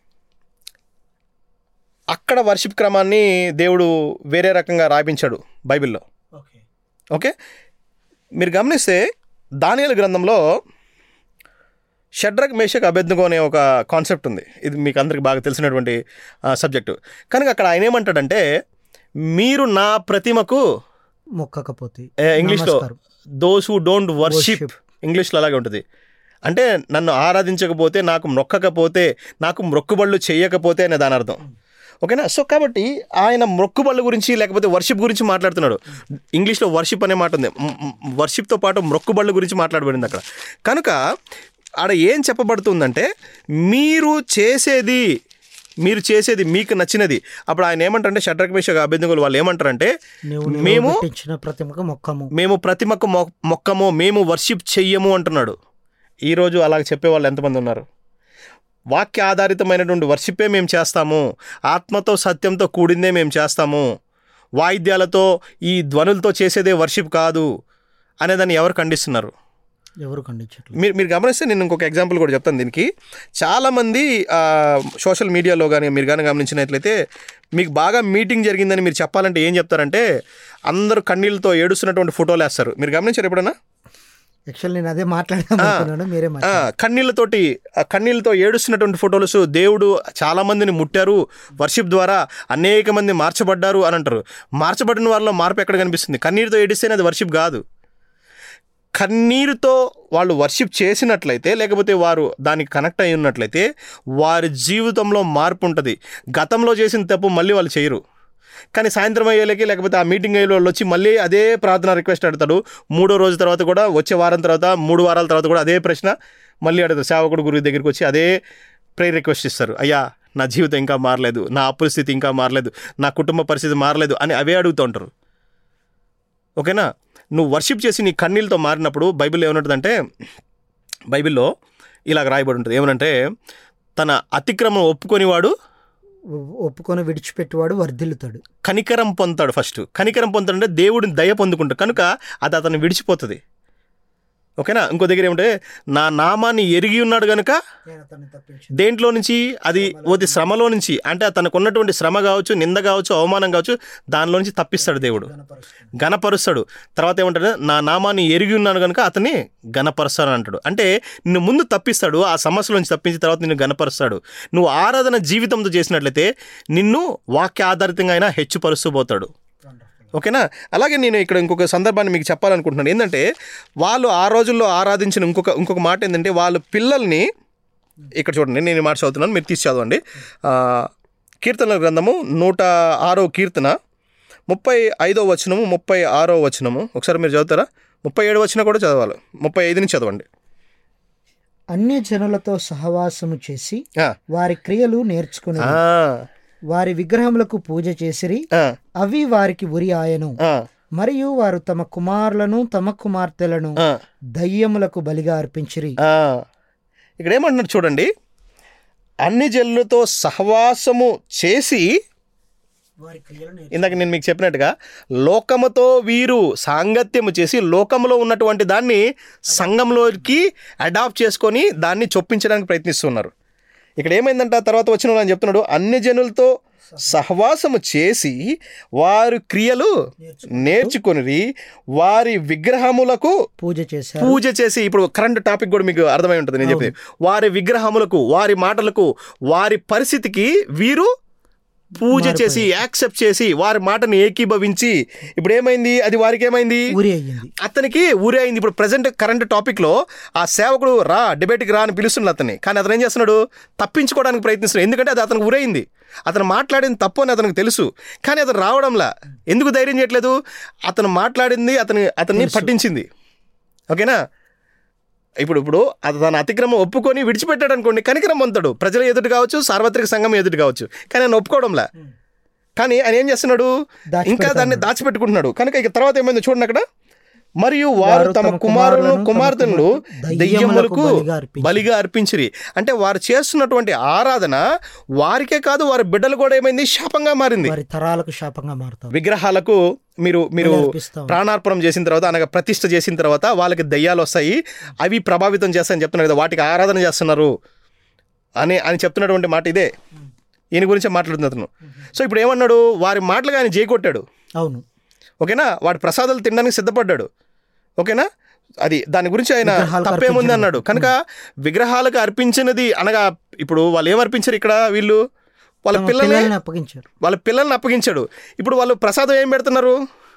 అక్కడ వర్షిప్ క్రమాన్ని దేవుడు వేరే రకంగా రాయించాడు బైబిల్లో ఓకే. ఓకే మీరు గమనిస్తే దానియలు గ్రంథంలో షడ్రక్ మేషక్ అభెజ్ఞగో అనే ఒక కాన్సెప్ట్ ఉంది ఇది మీకు అందరికి బాగా తెలిసినటువంటి సబ్జెక్టు కనుక అక్కడ ఆయన ఏమంటాడంటే మీరు నా ప్రతిమకు మొక్కకపోతే ఏ, ఇంగ్లీష్లో నమస్కారం. Those who don't worship Worship. ఇంగ్లీష్లో అలాగే ఉంటుంది అంటే నన్ను ఆరాధించకపోతే నాకు మొక్కకపోతే నాకు మొక్కుబళ్ళు చేయకపోతే అనే దాని అర్థం ఓకేనా సో కాబట్టి ఆయన మొక్కుబళ్ళ గురించి లేకపోతే వర్షిప్ గురించి మాట్లాడుతున్నాడు ఇంగ్లీష్లో వర్షిప్ అనే మాట ఉంది వర్షిప్తో పాటు మొక్కుబళ్ళ గురించి మాట్లాడబడింది అక్కడ కనుక ఆడ ఏం చెప్పబడుతుందంటే మీరు చేసేది మీరు చేసేది మీకు నచ్చినది అప్పుడు ఆయన ఏమంటారంటే షట్రక్ మేష అభ్యర్థులు వాళ్ళు ఏమంటారంటే నువ్వు మేము పెట్టించిన ప్రతిమకు మొక్కము మేము ప్రతిమకు మొ మొక్కము మేము వర్షిప్ చెయ్యము అంటున్నాడు ఈరోజు అలాగ చెప్పేవాళ్ళు ఎంతమంది ఉన్నారు వాక్య ఆధారితమైనటువంటి వర్షిప్పే మేము చేస్తాము ఆత్మతో సత్యంతో కూడిందే మేము చేస్తాము వాయిద్యాలతో ఈ ధ్వనులతో చేసేదే వర్షిప్ కాదు అనేదాన్ని ఎవరు ఖండిస్తున్నారు ఎవరు ఖండించట్లేదు మీరు మీరు గమనిస్తే నేను ఇంకొక ఎగ్జాంపుల్ కూడా చెప్తాను దీనికి చాలామంది సోషల్ మీడియాలో కానీ మీరు కానీ గమనించినట్లయితే మీకు బాగా మీటింగ్ జరిగిందని మీరు చెప్పాలంటే ఏం చెప్తారంటే అందరూ కన్నీళ్ళతో ఏడుస్తున్నటువంటి ఫోటోలు వేస్తారు మీరు గమనించారు ఎప్పుడన్నా యాక్చువల్ నేను అదే మాట్లాడదాం అనుకున్నాను మీరే ఆ, మాట్లాడారు. కన్నీళ్ళతోటి ఆ కన్నీళ్ళతో ఏడుస్తున్నటువంటి ఫోటోలు దేవుడు చాలా మందిని ముట్టారు వర్షిప్ ద్వారా అనేక మంది మార్చబడ్డారు అని అంటారు మార్చబడిన వాళ్ళలో మార్పు ఎక్కడ కనిపిస్తుంది కన్నీరుతో ఏడిస్తేనే అది వర్షిప్ కాదు కన్నీరుతో వాళ్ళు వర్షిప్ చేసినట్లయితే లేకపోతే వారు దానికి కనెక్ట్ అయి ఉన్నట్లయితే వారి జీవితంలో మార్పు ఉంటుంది గతంలో చేసిన తప్పు మళ్ళీ వాళ్ళు చేయరు కానీ సాయంత్రం అయ్యేలకి లేకపోతే ఆ మీటింగ్ అయ్యే వాళ్ళు వచ్చి మళ్ళీ అదే ప్రార్థన రిక్వెస్ట్ అడతాడు మూడో రోజు తర్వాత కూడా వచ్చే వారం తర్వాత మూడు వారాల తర్వాత కూడా అదే ప్రశ్న మళ్ళీ అడుగుతారు సేవకుడు గురువు దగ్గరికి వచ్చి అదే ప్రేయర్ రిక్వెస్ట్ ఇస్తారు అయ్యా నా జీవితం ఇంకా మారలేదు నా అప్పుల స్థితి ఇంకా మారలేదు నా కుటుంబ పరిస్థితి మారలేదు అని అవే అడుగుతూ ఉంటారు ఓకేనా నువ్వు వర్షిప్ చేసి నీ కన్నీళ్ళతో మారినప్పుడు బైబిల్ ఏమన్నదంటే బైబిల్లో ఇలాగ రాయబడి ఉంటుంది ఏమనంటే తన అతిక్రమం ఒప్పుకొనివాడు ఒ- ఒప్పుకొని విడిచిపెట్టువాడు వర్ధిల్లుతాడు కనికరం పొందుతాడు ఫస్ట్ కనికరం పొందుతాడంటే దేవుడిని దయ పొందుకుంటాడు కనుక అది అతను విడిచిపోతుంది ఓకేనా ఇంకో దగ్గర ఏమంటే నా నామాన్ని ఎరిగి ఉన్నాడు కనుక దేంట్లో నుంచి అది ఓది శ్రమలో నుంచి అంటే తనకు ఉన్నటువంటి శ్రమ కావచ్చు నింద కావచ్చు అవమానం కావచ్చు దానిలో నుంచి తప్పిస్తాడు దేవుడు గణపరుస్తాడు తర్వాత ఏమంటాడు నా నామాన్ని ఎరిగి ఉన్నాను కనుక అతన్ని గణపరుస్తాను అంటాడు అంటే నిన్ను ముందు తప్పిస్తాడు ఆ సమస్యల నుంచి తప్పించిన తర్వాత నిన్ను గణపరుస్తాడు నువ్వు ఆరాధన జీవితంతో చేసినట్లయితే నిన్ను వాక్య ఆధారితంగా అయినా హెచ్చుపరుస్తూ పోతాడు ఓకేనా అలాగే నేను ఇక్కడ ఇంకొక సందర్భాన్ని మీకు చెప్పాలనుకుంటున్నాను ఏంటంటే వాళ్ళు ఆ రోజుల్లో ఆరాధించిన ఇంకొక ఇంకొక మాట ఏంటంటే వాళ్ళ పిల్లల్ని ఇక్కడ చూడండి నేను ఈ మాట చదువుతున్నాను మీరు తీసి చదవండి ఆ, కీర్తనల గ్రంథము నూట ఆరో కీర్తన ముప్పై ఐదో వచనము ముప్పై ఆరో వచనము ఒకసారి మీరు చదువుతారా ముప్పై ఏడు వచనం కూడా చదవాలి ముప్పై ఐదు నుంచి చదవండి అన్య జనులతో సహవాసము చేసి ఆ, వారి క్రియలు నేర్చుకుని ఆ, వారి విగ్రహములకు పూజ చేసిరి ఆ, అవి వారికి ఉరి ఆయను ఆ, మరియు వారు తమ కుమారులను తమ కుమార్తెలను ఆ, దయ్యములకు బలిగా అర్పించిరి ఆ. ఇక్కడ ఏమంటున్నారు చూడండి అన్ని జల్లులతో సహవాసము చేసి వారి క్రియలు ఇందాక నేను మీకు చెప్పినట్టుగా లోకముతో వీరు సాంగత్యము చేసి లోకంలో ఉన్నటువంటి దాన్ని సంఘంలోకి అడాప్ట్ చేసుకొని దాన్ని చొప్పించడానికి ప్రయత్నిస్తున్నారు ఇక్కడ ఏమైందంట ఆ తర్వాత వచ్చిన ఆయన చెప్తున్నాడు అన్ని జనులతో సహవాసము చేసి వారి క్రియలు నేర్చుకొని వారి విగ్రహములకు పూజ చేశారు పూజ చేసి ఇప్పుడు కరెంట్ టాపిక్ కూడా మీకు అర్థమై ఉంటుంది నేను చెప్పేది వారి విగ్రహములకు వారి మాటలకు వారి పరిస్థితికి వీరు పూజ చేసి యాక్సెప్ట్ చేసి వారి మాటను ఏకీభవించి ఇప్పుడు ఏమైంది అది వారికి ఏమైంది ఉరి అయ్యింది అతనికి ఊరే అయింది ఇప్పుడు ప్రజెంట్ కరెంట్ టాపిక్లో ఆ సేవకుడు రా డిబేట్కి రా అని పిలుస్తున్నాడు అతన్ని కానీ అతను ఏం చేస్తున్నాడు తప్పించుకోవడానికి ప్రయత్నిస్తున్నాడు ఎందుకంటే అది అతనికి ఊరైంది అతను మాట్లాడింది తప్పు అని అతనికి తెలుసు కానీ అతను రావడంలా ఎందుకు ధైర్యం చేయట్లేదు అతను మాట్లాడింది అతని అతన్ని పట్టించింది ఓకేనా ఇప్పుడు ఇప్పుడు అత- తన అతిక్రమం ఒప్పుకొని విడిచిపెట్టాడు అనుకోండి కనికరం పొందుతాడు ప్రజల ఎదుటి కావచ్చు సార్వత్రిక సంఘం ఎదుటి కావచ్చు కానీ ఆయన ఒప్పుకోవడంలా కానీ ఆయన ఏం చేస్తున్నాడు ఇంకా దాన్ని దాచిపెట్టుకుంటున్నాడు కనుక ఇక తర్వాత ఏమైందో చూడండి అక్కడ మరియు వారు తమ కుమారులను కుమార్తెలను దయ్యములకు బలిగా అర్పించిరి. బలిగా అర్పించిరి అంటే వారు చేస్తున్నటువంటి ఆరాధన వారికే కాదు వారి బిడ్డలు కూడా ఏమైంది శాపంగా మారింది వారి తరాలకు శాపంగా మారుతారు విగ్రహాలకు మీరు మీరు బలి అర్పిస్తాం. ప్రాణార్పణం చేసిన తర్వాత అనగా ప్రతిష్ఠ చేసిన తర్వాత వాళ్ళకి దయ్యాలు వస్తాయి అవి ప్రభావితం చేస్తాయని చెప్తున్నారు కదా వాటికి ఆరాధన చేస్తున్నారు అని అని చెప్తున్నటువంటి మాట ఇదే ఈయన గురించే మాట్లాడుతుంది అతను సో ఇప్పుడు ఏమన్నాడు వారి మాటలుగా ఆయన జైకొట్టాడు అవును ఓకేనా వాడి ప్రసాదాలు తినడానికి సిద్ధపడ్డాడు ఓకేనా అది దాని గురించి ఆయన విగ్రహాలకు తప్పేముంది అర్పించడం. అన్నాడు కనుక విగ్రహాలకు అర్పించినది అనగా ఇప్పుడు వాళ్ళు ఏమర్పించారు ఇక్కడ వీళ్ళు వాళ్ళ తమ పిల్లల్ని పిల్లల్ని అప్పగించారు వాళ్ళ పిల్లల్ని అప్పగించాడు ఇప్పుడు వాళ్ళు ప్రసాదం ఏం పెడుతున్నారు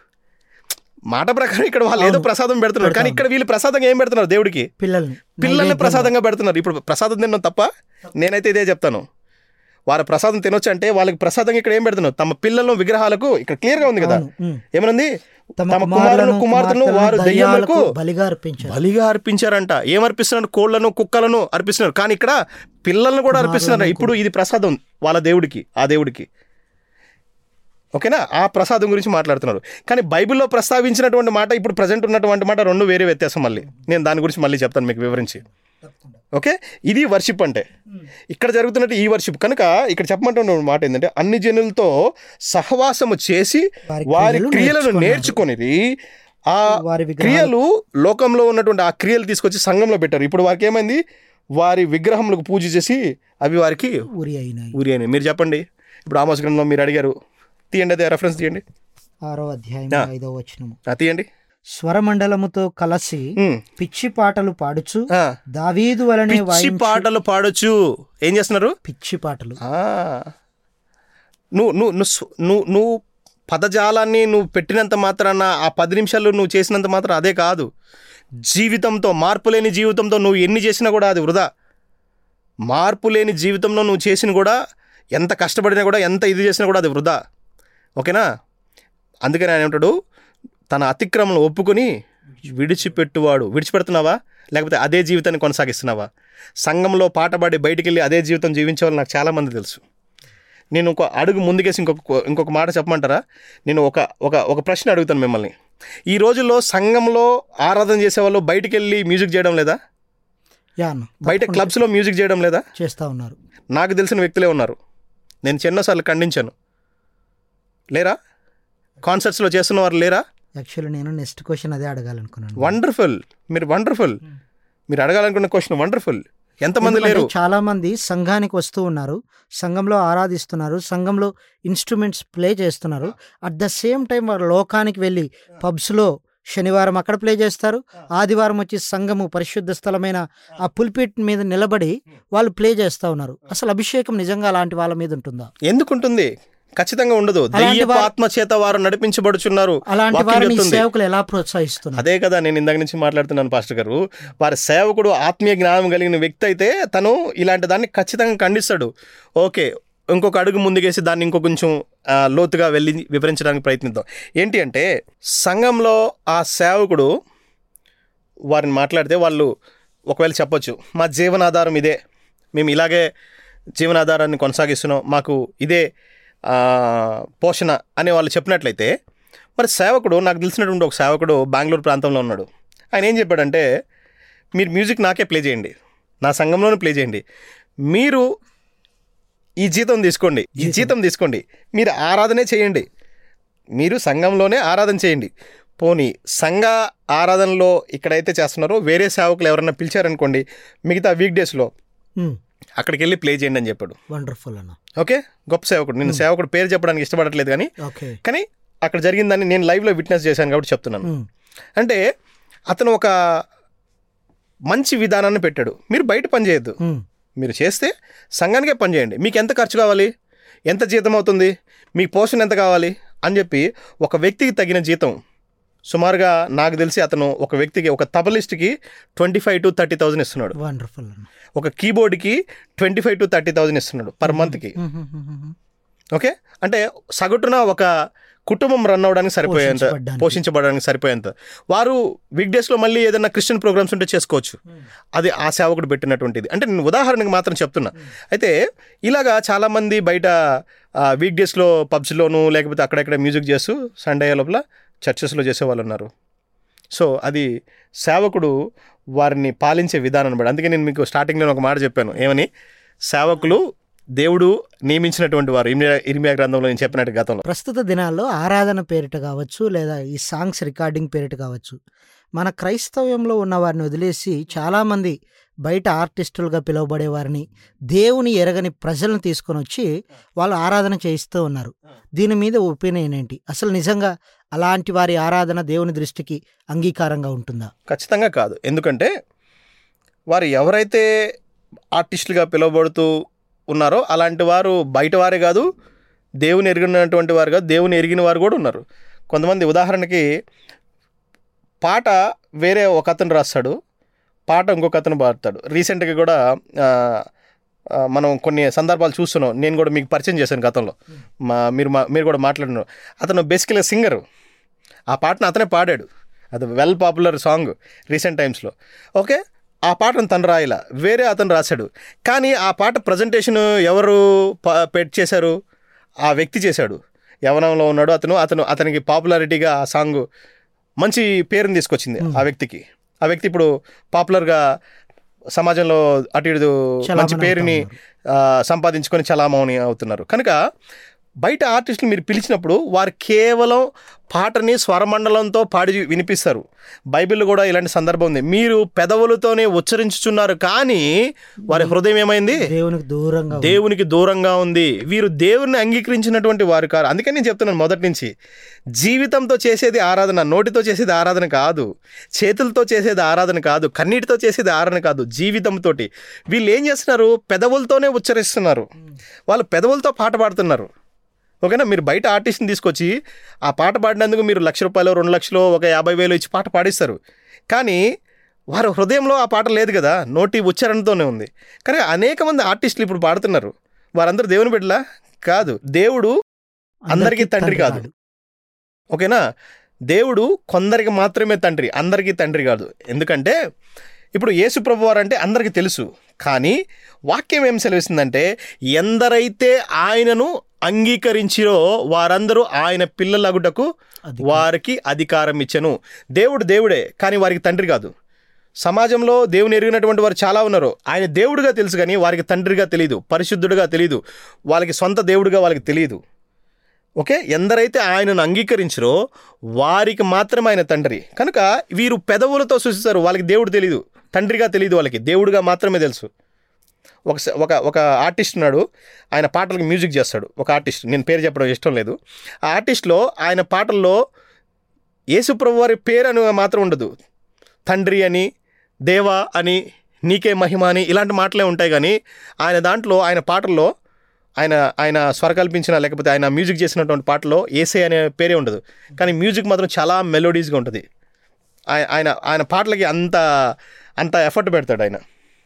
మాట ప్రకారం ఇక్కడ వాళ్ళు ఏదో ప్రసాదం పెడుతున్నారు కానీ ఇక్కడ వీళ్ళు ప్రసాదంగా ఏం పెడుతున్నారు దేవుడికి పిల్లల్ని పిల్లల్ని ప్రసాదంగా పెడుతున్నారు ఇప్పుడు ప్రసాదం తినడం తప్ప నేనైతే ఇదే చెప్తాను వారి ప్రసాదం తినొచ్చు అంటే వాళ్ళకి ప్రసాదం ఇక్కడ ఏం పెడుతున్నారు తమ పిల్లలను విగ్రహాలకు ఇక్కడ క్లియర్గా ఉంది కదా అవును, ఉమ్. ఏమనుంది తమ తమ కుమారులను కుమారులను కుమార్తెను వారు కుమార్తెలను దయ్యములకు దయ్యాలకు బలిగా అర్పించారు బలిగా అర్పించారంట ఏం అర్పిస్తున్నారు కోళ్లను కుక్కలను అర్పిస్తున్నారు కానీ ఇక్కడ పిల్లలను కూడా అర్పిస్తున్నారు ఇప్పుడు ఇది ప్రసాదం వాళ్ళ దేవుడికి ఆ దేవుడికి ఓకేనా ఆ ప్రసాదం గురించి మాట్లాడుతున్నారు కానీ బైబిల్లో ప్రస్తావించినటువంటి మాట ఇప్పుడు ప్రజెంట్ ఉన్నటువంటి మాట రెండు వేరే వ్యత్యాసం మళ్ళీ నేను దాని గురించి మళ్ళీ చెప్తాను మీకు వివరించి ఓకే ఇది వర్షిప్ అంటే ఇక్కడ జరుగుతున్నట్టు ఈ వర్షిప్ కనుక ఇక్కడ చెప్పమంటున్న మాట ఏంటంటే అన్ని జనులతో సహవాసము చేసి వారి వారి క్రియలు క్రియలను నేర్చుకున్నారు. నేర్చుకొని ఆ వారి విగ్రహాలు క్రియలు లోకంలో ఉన్నటువంటి ఆ క్రియలు తీసుకొచ్చి సంఘంలో పెట్టారు ఇప్పుడు వారికి ఏమైంది వారి విగ్రహములకు పూజ చేసి అవి వారికి ఉరి అయినాయి ఉరి అయినాయి మీరు చెప్పండి ఇప్పుడు ఆమోస్ గ్రంథంలో మీరు అడిగారు తీయండి అదే రెఫరెన్స్ తీయండి ఆరో అధ్యాయం ఆ. ఐదో వచనము ఆ, తీయండి స్వరమండలముతో కలసి ఉమ్. పిచ్చి పాటలు పాడుచు ఆ. దావీదు వలనే పిచ్చి వాయించు పాటలు పాడొచ్చు ఏం చేస్తున్నారు పిచ్చి పాటలు ఆ. నువ్వు నువ్వు నువ్వు సు- నువ్వు నువ్వు పదజాలాన్ని నువ్వు పెట్టినంత మాత్రాన ఆ పది నిమిషాలు నువ్వు చేసినంత మాత్రం అదే కాదు జీవితంతో మార్పు లేని జీవితంతో నువ్వు ఎన్ని చేసినా కూడా అది వృధా మార్పు లేని జీవితంలో నువ్వు చేసిన కూడా ఎంత కష్టపడినా కూడా ఎంత ఇది చేసినా కూడా అది వృధా ఓకేనా అందుకని ఆయన ఏమంటాడు తన అతిక్రమను ఒప్పుకొని విడిచిపెట్టువాడు విడిచిపెడుతున్నావా లేకపోతే అదే జీవితాన్ని కొనసాగిస్తున్నావా సంఘంలో పాట పాడి బయటికి వెళ్ళి అదే జీవితం జీవించే వాళ్ళు నాకు చాలామంది తెలుసు నేను ఒక అడుగు ముందుకేసి ఇంకొక ఇంకొక మాట చెప్పమంటారా నేను ఒక ఒక ఒక ప్రశ్న అడుగుతాను మిమ్మల్ని ఈ రోజుల్లో సంఘంలో ఆరాధన చేసేవాళ్ళు బయటికి వెళ్ళి మ్యూజిక్ చేయడం లేదా యా అన్న బయట క్లబ్స్లో మ్యూజిక్ చేయడం లేదా చేస్తా ఉన్నారు నాకు తెలిసిన వ్యక్తులే ఉన్నారు నేను ఎన్నోసార్లు ఖండించాను లేరా కాన్సర్ట్స్లో చేస్తున్న వారు లేరా యాక్చువల్లీ నేను నెక్స్ట్ క్వశ్చన్ అదే అడగాలనుకున్నాను వండర్ఫుల్ మీరు వండర్ఫుల్ మీరు అడగాలనుకున్న క్వశ్చన్ వండర్ఫుల్ ఎంతమంది లేరు ఎందుకంటే చాలా మంది సంఘానికి వస్తూ ఉన్నారు సంఘంలో ఆరాధిస్తున్నారు సంఘంలో ఇన్స్ట్రుమెంట్స్ ప్లే చేస్తున్నారు అట్ ద సేమ్ టైం వారు లోకానికి వెళ్ళి పబ్స్లో శనివారం అక్కడ ప్లే చేస్తారు ఆదివారం వచ్చి సంఘము పరిశుద్ధ స్థలమైన ఆ పుల్పిట్ మీద నిలబడి వాళ్ళు ప్లే చేస్తూ ఉన్నారు అసలు అభిషేకం నిజంగా అలాంటి వాళ్ళ మీద ఉంటుందా ఎందుకుంటుంది ఖచ్చితంగా ఉండదు దయ్యపు వారు- ఆత్మ చేత వారు నడిపించబడుచున్నారు అలాంటి వాక్యం వారిని చెప్తుంది. సేవకులు ఎలా ప్రోత్సహిస్తున్నారు అదే కదా నేను ఇందాక నుంచి మాట్లాడుతున్నాను పాస్టర్ గారు వారి సేవకుడు ఆత్మీయ జ్ఞానం కలిగిన వ్యక్తి అయితే తను ఇలాంటి దాన్ని ఖచ్చితంగా ఖండిస్తాడు ఓకే ఇంకొక అడుగు ముందుకేసి దాన్ని ఇంకో కొంచెం ఆ, లోతుగా వెళ్ళి వివరించడానికి ప్రయత్నిద్దాం ఏంటి అంటే సంఘంలో ఆ సేవకుడు వారిని మాట్లాడితే వాళ్ళు ఒకవేళ చెప్పొచ్చు మా జీవనాధారం ఇదే మేము ఇలాగే జీవనాధారాన్ని కొనసాగిస్తున్నాం మాకు ఇదే ఆ, పోషణ అని వాళ్ళు చెప్పినట్లయితే మరి సేవకుడు నాకు తెలిసినటువంటి ఒక సేవకుడు బెంగళూరు ప్రాంతంలో ఉన్నాడు ఆయన ఏం చెప్పాడంటే మీరు మ్యూజిక్ నాకే ప్లే చేయండి నా సంఘంలోనే ప్లే చేయండి మీరు ఈ జీతం తీసుకోండి ఈ జీతం తీసుకోండి మీరు ఆరాధనే చేయండి మీరు సంఘంలోనే ఆరాధన చేయండి పోనీ సంఘ ఆరాధనలో ఇక్కడైతే చేస్తున్నారో వేరే సేవకులు ఎవరైనా పిలిచారనుకోండి మిగతా వీక్ డేస్లో అక్కడికి వెళ్ళి ప్లే చేయండి అని చెప్పాడు వండర్ఫుల్ అన్న ఓకే గొప్ప సేవకుడు నేను సేవకుడు పేరు చెప్పడానికి ఇష్టపడట్లేదు కానీ ఓకే కానీ అక్కడ జరిగిందని నేను లైవ్లో విట్నెస్ చేశాను కాబట్టి చెప్తున్నాను అంటే అతను ఒక మంచి విధానాన్ని పెట్టాడు మీరు బయట పని చేయొద్దు మీరు చేస్తే సంఘానికే పని చేయండి మీకు ఎంత ఖర్చు కావాలి ఎంత జీతం అవుతుంది మీకు పోషణ ఎంత కావాలి అని చెప్పి ఒక వ్యక్తికి తగిన జీతం సుమారుగా నాకు తెలిసి అతను ఒక వ్యక్తికి ఒక తబలిస్ట్కి twenty five to thirty thousand ఇస్తున్నాడు వండర్ఫుల్ అన్న ఒక కీబోర్డ్కి twenty five to thirty thousand ఇస్తున్నాడు పర్ మంత్కి ఓకే అంటే సగటున ఒక కుటుంబం రన్ అవడానికి సరిపోయేంత పోషించబడ్డానికి. పోషించబడడానికి సరిపోయేంత వారు వీక్ డేస్లో మళ్ళీ ఏదైనా క్రిస్టియన్ ప్రోగ్రామ్స్ ఉంటే చేసుకోవచ్చు అది ఆ సేవకుడు పెట్టినటువంటిది అంటే నేను ఉదాహరణకి మాత్రం చెప్తున్నా అయితే ఇలాగా చాలామంది బయట వీక్ డేస్లో పబ్స్లోను లేకపోతే అక్కడెక్కడ మ్యూజిక్ చేస్తూ సండే లోపల చర్చెస్లో చేసేవాళ్ళు ఉన్నారు సో అది సేవకుడు వారిని పాలించే విధానం బట్టి అందుకే నేను మీకు స్టార్టింగ్లో ఒక మాట చెప్పాను ఏమని సేవకులు దేవుడు నియమించినటువంటి వారు ఇర్మియా ఇర్మియా గ్రంథంలో నేను చెప్పినట్టు గతంలో ప్రస్తుత దినాల్లో ఆరాధన పేరిట కావచ్చు లేదా ఈ సాంగ్స్ రికార్డింగ్ పేరిట కావచ్చు మన క్రైస్తవ్యంలో ఉన్న వారిని వదిలేసి చాలామంది బయట ఆర్టిస్టులుగా పిలువబడే వారిని దేవుని ఎరగని ప్రజలను తీసుకొని వచ్చి వాళ్ళు ఆరాధన చేయిస్తూ ఉన్నారు దీని మీద ఒపీనియన్ ఏంటి అసలు నిజంగా అలాంటి వారి ఆరాధన దేవుని దృష్టికి అంగీకారంగా ఉంటుందా ఖచ్చితంగా కాదు ఎందుకంటే వారు ఎవరైతే ఆర్టిస్టులుగా పిలువబడుతూ ఉన్నారో అలాంటి వారు బయట వారే కాదు దేవుని ఎరిగినటువంటి వారు కాదు దేవుని ఎరిగిన వారు కూడా ఉన్నారు కొంతమంది ఉదాహరణకి పాట వేరే ఒక అతను రాస్తాడు పాట ఇంకొక అతను పాడతాడు రీసెంట్గా కూడా ఆ, ఆ, మనం కొన్ని సందర్భాలు చూస్తున్నాం నేను కూడా మీకు పరిచయం చేశాను గతంలో మా మీరు మా మీరు కూడా మాట్లాడినారు అతను బేసికల్గా సింగరు ఆ పాటను అతనే పాడాడు అది వెల్ పాపులర్ సాంగ్ రీసెంట్ టైమ్స్లో ఓకే ఆ పాటను తను రాయలా వేరే అతను రాశాడు కానీ ఆ పాట ప్రజెంటేషన్ ఎవరు ప- పెట్ చేశారు ఆ వ్యక్తి చేశాడు యవనంలో ఉన్నాడు అతను అతను అతనికి పాపులారిటీగా ఆ సాంగ్ మంచి పేరుని తీసుకొచ్చింది ఆ వ్యక్తికి ఆ వ్యక్తి ఇప్పుడు పాపులర్గా సమాజంలో అటు ఇటు చలామణి మంచి పేరుని అవుతా ఆ, సంపాదించుకొని చలామణి అవుతున్నారు కనుక బయట ఆర్టిస్టులు మీరు పిలిచినప్పుడు వారు కేవలం పాటని స్వరమండలంతో పాడి వినిపిస్తారు బైబిల్లో కూడా ఇలాంటి సందర్భం ఉంది మీరు పెదవులతోనే ఉచ్చరించుచున్నారు కానీ వారి హృదయం ఏమైంది దేవునికి దూరంగా ఉంది. దేవునికి దూరంగా ఉంది వీరు దేవుని అంగీకరించినటువంటి వారు కారు అందుకని నేను చెప్తున్నాను మొదటి నుంచి జీవితంతో చేసేది ఆరాధన నోటితో చేసేది ఆరాధన కాదు చేతులతో చేసేది ఆరాధన కాదు కన్నీటితో చేసేది ఆరాధన కాదు జీవితంతో వీళ్ళు ఏం చేస్తున్నారు పెదవులతోనే ఉచ్చరిస్తున్నారు వాళ్ళు పెదవులతో పాట పాడుతున్నారు ఓకేనా మీరు బయట ఆర్టిస్ట్ని తీసుకొచ్చి ఆ పాట పాడినందుకు మీరు లక్ష రూపాయలు రెండు లక్షలు ఒక యాభై వేలు ఇచ్చి పాట పాడిస్తారు కానీ వారి హృదయంలో ఆ పాట లేదు కదా నోటి ఉచ్చారణతోనే ఉంది కానీ అనేక మంది ఆర్టిస్టులు ఇప్పుడు పాడుతున్నారు వారందరూ దేవుని బిడ్డలా కాదు దేవుడు అందరికీ తండ్రి కాదు. ఓకేనా దేవుడు కొందరికి మాత్రమే తండ్రి అందరికీ తండ్రి కాదు ఎందుకంటే ఇప్పుడు యేసు ప్రభు వారు అంటే అందరికీ తెలుసు కానీ వాక్యం ఏం సెలవిస్తుందంటే ఎందరైతే ఆయనను అంగీకరించిరో వారందరూ ఆయన పిల్లలగుటకు అది వారికి అధికారం ఇచ్చెను దేవుడు దేవుడే కానీ వారికి తండ్రి కాదు సమాజంలో దేవుని ఎరిగినటువంటి వారు చాలా ఉన్నారు ఆయన దేవుడిగా తెలుసు కానీ వారికి తండ్రిగా తెలియదు పరిశుద్ధుడిగా తెలియదు వాళ్ళకి సొంత దేవుడిగా వాళ్ళకి తెలియదు ఓకే ఎందరైతే ఆయనను అంగీకరించరో వారికి మాత్రమే ఆయన తండ్రి కనుక వీరు పెదవులతో సూచిస్తారు వాళ్ళకి దేవుడు తెలియదు తండ్రిగా తెలియదు వాళ్ళకి దేవుడిగా మాత్రమే తెలుసు ఒక స- ఒక ఒక ఆర్టిస్ట్ ఉన్నాడు ఆయన పాటలకు మ్యూజిక్ చేస్తాడు ఒక ఆర్టిస్ట్ నేను పేరు చెప్పడం ఇష్టం లేదు ఆ ఆర్టిస్ట్లో ఆయన పాటల్లో యేసుప్రభు వారి పేరు అని మాత్రం ఉండదు తండ్రి అని దేవా అని నీకే మహిమ అని ఇలాంటి మాటలే ఉంటాయి కానీ ఆయన దాంట్లో ఆయన పాటల్లో ఆయన ఆయన స్వరకల్పించిన లేకపోతే ఆయన మ్యూజిక్ చేసినటువంటి పాటలో ఏసే అనే పేరే ఉండదు కానీ మ్యూజిక్ మాత్రం చాలా మెలోడీస్గా ఉంటుంది ఆయ- ఆయన ఆయన పాటలకి అంత అంత ఎఫర్ట్ పెడతాడు ఆయన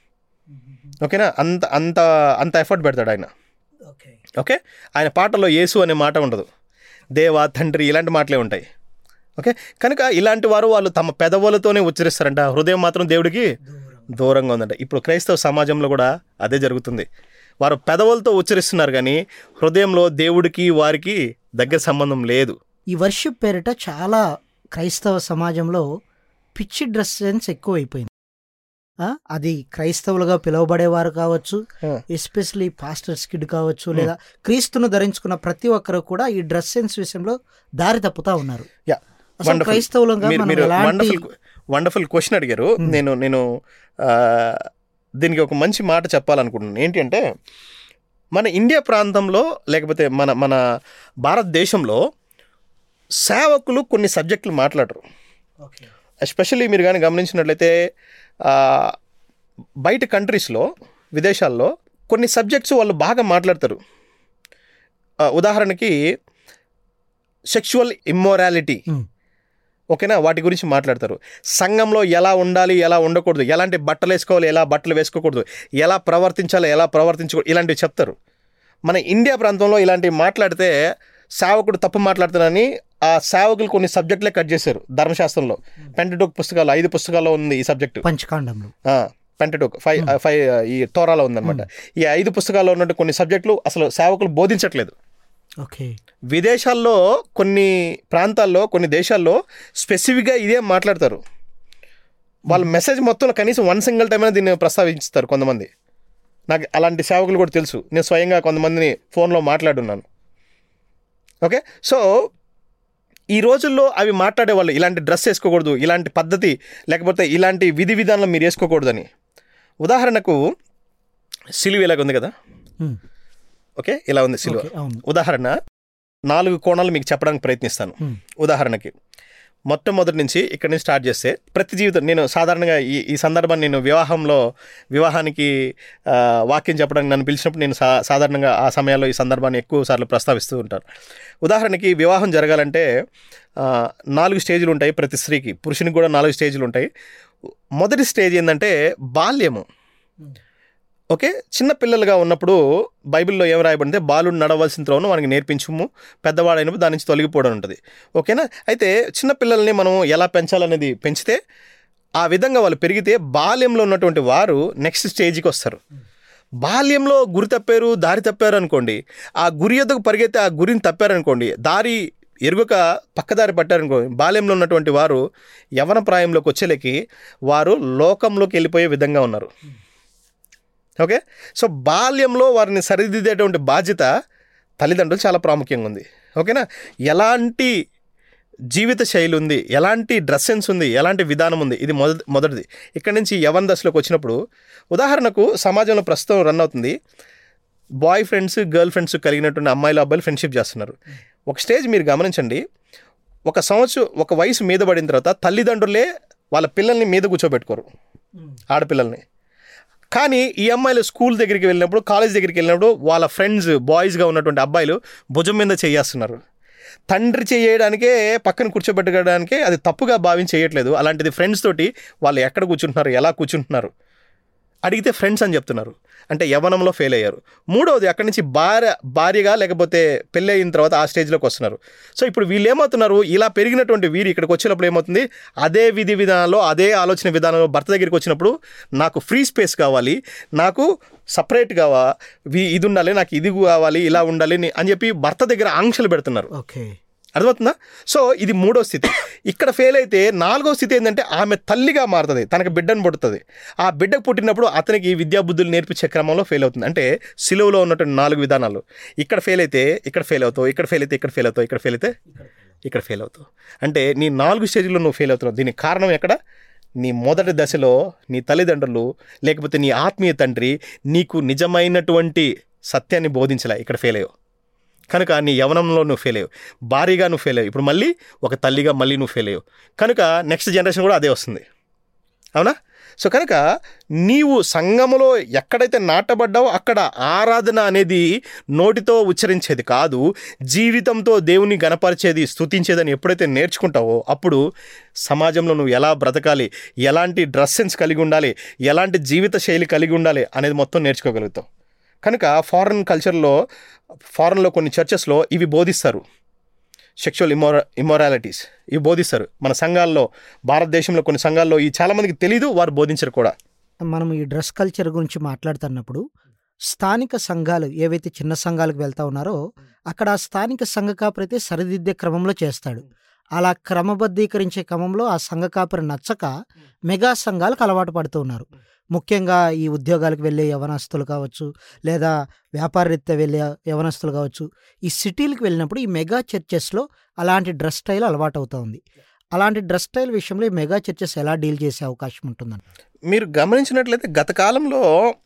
ఓకేనా అంత అంత అంత ఎఫర్ట్ పెడతాడు ఆయన ఓకే ఓకే ఆయన పాటల్లో యేసు అనే మాట ఉండదు దేవ తండ్రి ఇలాంటి మాటలే ఉంటాయి ఓకే కనుక ఇలాంటి వారు వాళ్ళు తమ పెదవులతోనే ఉచ్చరిస్తారంట హృదయం మాత్రం దేవుడికి దూరంగా ఉందంట ఇప్పుడు క్రైస్తవ సమాజంలో కూడా అదే జరుగుతుంది వారు పెదవులతో ఉచ్చరిస్తున్నారు కానీ హృదయంలో దేవుడికి వారికి దగ్గర సంబంధం లేదు ఈ వర్షిప్ పేరిట చాలా క్రైస్తవ సమాజంలో పిచ్చి డ్రెస్ సెన్స్ ఎక్కువైపోయింది ఆ, అది క్రైస్తవులుగా పిలువబడేవారు కావచ్చు Hmm. ఎస్పెషలీ పాస్టర్స్ కిడ్ కావచ్చు లేదా క్రీస్తును ధరించుకున్న ప్రతి ఒక్కరు కూడా ఈ డ్రెస్ సెన్స్ విషయంలో దారి తప్పుతా ఉన్నారు యా అసలు వండర్ఫుల్ క్రైస్తవులుగా మీరు మనం మీరు ఎలాంటి వండర్ఫుల్ వండర్ఫుల్ క్వశ్చన్ అడిగారు నేను నేను ఆ, దీనికి ఒక మంచి మాట చెప్పాలనుకుంటున్నాను ఏంటి అంటే మన ఇండియా ప్రాంతంలో లేకపోతే మన మన భారతదేశంలో సేవకులు కొన్ని సబ్జెక్టులు మాట్లాడరు ఓకే. ఎస్పెషల్లీ మీరు కానీ గమనించినట్లయితే ఆ, బయట కంట్రీస్లో విదేశాల్లో కొన్ని సబ్జెక్ట్స్ వాళ్ళు బాగా మాట్లాడతారు ఆ, ఉదాహరణకి సెక్షువల్ ఇమ్మోరాలిటీ Hmm. ఓకేనా వాటి గురించి మాట్లాడతారు సంఘంలో ఎలా ఉండాలి ఎలా ఉండకూడదు ఎలాంటి బట్టలు వేసుకోవాలి ఎలా బట్టలు వేసుకోకూడదు ఎలా ప్రవర్తించాలి ఎలా ప్రవర్తించకూడదు ఇలాంటివి చెప్తారు మన ఇండియా ప్రాంతంలో ఇలాంటివి మాట్లాడితే సేవకుడు తప్పు మాట్లాడుతానని ఆ సేవకులు కొన్ని సబ్జెక్టులే కట్ చేశారు ధర్మశాస్త్రంలో పెంటటోక్ పుస్తకాలు ఐదు పుస్తకాల్లో ఉంది ఈ సబ్జెక్టు పంచకాండంలో పెంటటోక్ ఫైవ్ ఫైవ్ ఈ తోరాలో ఉందన్నమాట ఈ ఐదు పుస్తకాల్లో ఉన్నట్టు కొన్ని సబ్జెక్టులు అసలు సేవకులు బోధించట్లేదు ఓకే విదేశాల్లో కొన్ని ప్రాంతాల్లో కొన్ని దేశాల్లో స్పెసిఫిక్గా ఇదే మాట్లాడతారు వాళ్ళ మెసేజ్ మొత్తంలో కనీసం వన్ సింగిల్ టైం అయినా దీన్ని ప్రస్తావిస్తారు కొంతమంది నాకు అలాంటి సేవకులు కూడా తెలుసు నేను స్వయంగా కొంతమందిని ఫోన్లో మాట్లాడున్నాను ఓకే సో ఈ రోజుల్లో అవి మాట్లాడే వాళ్ళు ఇలాంటి డ్రెస్ వేసుకోకూడదు ఇలాంటి పద్ధతి లేకపోతే ఇలాంటి విధి విధానాలు మీరు వేసుకోకూడదని ఉదాహరణకు సిలువ ఇలాగ ఉంది కదా Hmm. ఓకే ఇలా ఉంది సిలువ ఓకే, అవును ఉదాహరణ నాలుగు కోణాలు మీకు చెప్పడానికి ప్రయత్నిస్తాను Hmm. ఉదాహరణకి మొట్టమొదటి నుంచి ఇక్కడ నుంచి స్టార్ట్ చేస్తే ప్రతి జీవితం నేను సాధారణంగా ఈ ఈ సందర్భాన్ని నేను వివాహంలో వివాహానికి ఆ, వాక్యం చెప్పడానికి నన్ను పిలిచినప్పుడు నేను సా సాధారణంగా ఆ సమయాల్లో ఈ సందర్భాన్ని ఎక్కువ సార్లు ప్రస్తావిస్తూ ఉంటాను ఉదాహరణకి వివాహం జరగాలంటే ఆ, నాలుగు స్టేజ్లు ఉంటాయి ప్రతి స్త్రీకి పురుషునికి కూడా నాలుగు స్టేజ్లు ఉంటాయి మొదటి స్టేజ్ ఏంటంటే బాల్యము ఓకే చిన్న పిల్లలుగా ఉన్నప్పుడు బైబిల్లో ఏం రాయబడింటే బాలుడు నడవలసిన త్రోవను మనకి నేర్పించుము పెద్దవాడైనప్పుడు దాని నుంచి తొలగిపోవడం ఉంటుంది ఓకేనా అయితే చిన్న పిల్లల్ని మనం ఎలా పెంచాలనేది పెంచితే ఆ విధంగా వాళ్ళు పెరిగితే బాల్యంలో ఉన్నటువంటి వారు నెక్స్ట్ స్టేజ్కి వస్తారు బాల్యంలో గురి తప్పారు దారి తప్పారు అనుకోండి ఆ గురి ఎద్దకు పరిగెత్తే ఆ గురిని తప్పారనుకోండి దారి ఎరుగక పక్కదారి పట్టారనుకోండి బాల్యంలో ఉన్నటువంటి వారు యవన ప్రాయంలోకి వచ్చేలకి వారు లోకంలోకి వెళ్ళిపోయే విధంగా ఉన్నారు ఓకే సో బాల్యంలో వారిని సరిదిద్దేటువంటి బాధ్యత తల్లిదండ్రులు చాలా ప్రాముఖ్యంగా ఉంది ఓకేనా ఎలాంటి జీవిత శైలి ఉంది ఎలాంటి డ్రెస్ సెన్స్ ఉంది ఎలాంటి విధానం ఉంది ఇది మొదటి మొదటిది ఇక్కడ నుంచి యవన దశలోకి వచ్చినప్పుడు ఉదాహరణకు సమాజంలో ప్రస్తుతం రన్ అవుతుంది బాయ్ ఫ్రెండ్స్ గర్ల్ ఫ్రెండ్స్ కలిగినటువంటి అమ్మాయిలు అబ్బాయిలు ఫ్రెండ్షిప్ చేస్తున్నారు ఒక స్టేజ్ మీరు గమనించండి ఒక సంవత్సరం ఒక వయసు మీద పడిన తర్వాత తల్లిదండ్రులే వాళ్ళ పిల్లల్ని మీద కూర్చోబెట్టుకోరు ఆడపిల్లల్ని కానీ ఈ అమ్మాయిలు స్కూల్ దగ్గరికి వెళ్ళినప్పుడు కాలేజ్ దగ్గరికి వెళ్ళినప్పుడు వాళ్ళ ఫ్రెండ్స్ బాయ్స్గా ఉన్నటువంటి అబ్బాయిలు భుజం మీద చేయేస్తున్నారు తండ్రి చేయడానికే పక్కన కూర్చోబెట్టడానికే అది తప్పుగా భావించి చేయట్లేదు అలాంటిది ఫ్రెండ్స్ తోటి వాళ్ళు ఎక్కడ కూర్చుంటున్నారు ఎలా కూర్చుంటున్నారు అడిగితే ఫ్రెండ్స్ అని చెప్తున్నారు అంటే యవనంలో ఫెయిల్ అయ్యారు మూడవది అక్కడి నుంచి భార్య భార్యగా లేకపోతే పెళ్ళి అయిన తర్వాత ఆ స్టేజ్లోకి వస్తున్నారు సో ఇప్పుడు వీళ్ళు ఏమవుతున్నారు ఇలా పెరిగినటువంటి వీరు ఇక్కడికి వచ్చినప్పుడు ఏమవుతుంది అదే విధి విధానంలో అదే ఆలోచన విధానంలో భర్త దగ్గరికి వచ్చినప్పుడు నాకు ఫ్రీ స్పేస్ కావాలి నాకు సపరేట్గా వి- ఇది ఉండాలి నాకు ఇది కావాలి ఇలా ఉండాలి అని- అని చెప్పి భర్త దగ్గర ఆంక్షలు పెడుతున్నారు ఓకే అర్థమవుతుందా సో ఇది మూడో స్థితి ఇక్కడ ఫెయిల్ అయితే నాలుగో స్థితి ఏంటంటే ఆమె తల్లిగా మారుతుంది తనకు బిడ్డను పుడుతుంది ఆ బిడ్డకు పుట్టినప్పుడు అతనికి విద్యాబుద్ధులు నేర్పించే క్రమంలో ఫెయిల్ అవుతుంది అంటే సిలువలో ఉన్నటువంటి నాలుగు విధానాలు ఇక్కడ ఫెయిల్ అయితే ఇక్కడ ఫెయిల్ అవుతావు ఇక్కడ ఫెయిల్ అయితే ఇక్కడ ఫెయిల్ అవుతావు ఇక్కడ ఫెయిల్ అయితే ఇక్కడ ఫెయిల్ అవుతావు అంటే నీ నాలుగు స్టేజ్లో నువ్వు ఫెయిల్ అవుతున్నావు దీనికి కారణం ఎక్కడ నీ మొదటి దశలో నీ తల్లిదండ్రులు లేకపోతే నీ ఆత్మీయ తండ్రి నీకు నిజమైనటువంటి సత్యాన్ని బోధించలే ఇక్కడ ఫెయిల్ అయ్యావు కనుక నీ యవనంలో నువ్వు ఫెయిల్ అయ్యావు భారీగా నువ్వు ఫెయిల్ అయ్యావు ఇప్పుడు మళ్ళీ ఒక తల్లిగా మళ్ళీ నువ్వు ఫెయిల్ అయ్యావు కనుక నెక్స్ట్ జనరేషన్ కూడా అదే వస్తుంది అవునా సో కనుక నీవు సంఘములో ఎక్కడైతే నాటబడ్డావో అక్కడ ఆరాధన అనేది నోటితో ఉచ్చరించేది కాదు జీవితంతో దేవుని గనపరిచేది స్తుతించేదని ఎప్పుడైతే నేర్చుకుంటావో అప్పుడు సమాజంలో నువ్వు ఎలా బ్రతకాలి ఎలాంటి డ్రెస్ సెన్స్ కలిగి ఉండాలి ఎలాంటి జీవిత శైలి కలిగి ఉండాలి అనేది మొత్తం నేర్చుకోగలుగుతావు కనుక ఫారెన్ కల్చర్లో ఫారెన్లో కొన్ని చర్చెస్లో ఇవి బోధిస్తారు సెక్షువల్ ఇమోర ఇమోరాలిటీస్ ఇవి బోధిస్తారు మన సంఘాల్లో భారతదేశంలో కొన్ని సంఘాల్లో ఈ చాలామందికి తెలీదు వారు బోధించరు కూడా మనం ఈ డ్రెస్ కల్చర్ గురించి మాట్లాడుతున్నప్పుడు స్థానిక సంఘాలు ఏవైతే చిన్న సంఘాలకు వెళ్తా ఉన్నారో అక్కడ ఆ స్థానిక సంఘ కాపరి అయితే సరిదిద్దే క్రమంలో చేస్తాడు అలా క్రమబద్ధీకరించే క్రమంలో ఆ సంఘ కాపరి నచ్చక మెగా సంఘాలకు అలవాటు పడుతూ ఉన్నారు ముఖ్యంగా ఈ ఉద్యోగాలకు వెళ్ళే యవనస్తులు కావచ్చు లేదా వ్యాపార రీత్యా వెళ్ళే యవనస్తులు కావచ్చు ఈ సిటీలకు వెళ్ళినప్పుడు ఈ మెగా చర్చెస్లో అలాంటి డ్రెస్ స్టైల్ అలవాటు అవుతా ఉంది అలాంటి డ్రెస్ స్టైల్ విషయంలో ఈ మెగా చర్చెస్ ఎలా డీల్ చేసే అవకాశం ఉంటుందని మీరు గమనించినట్లయితే గత కాలంలో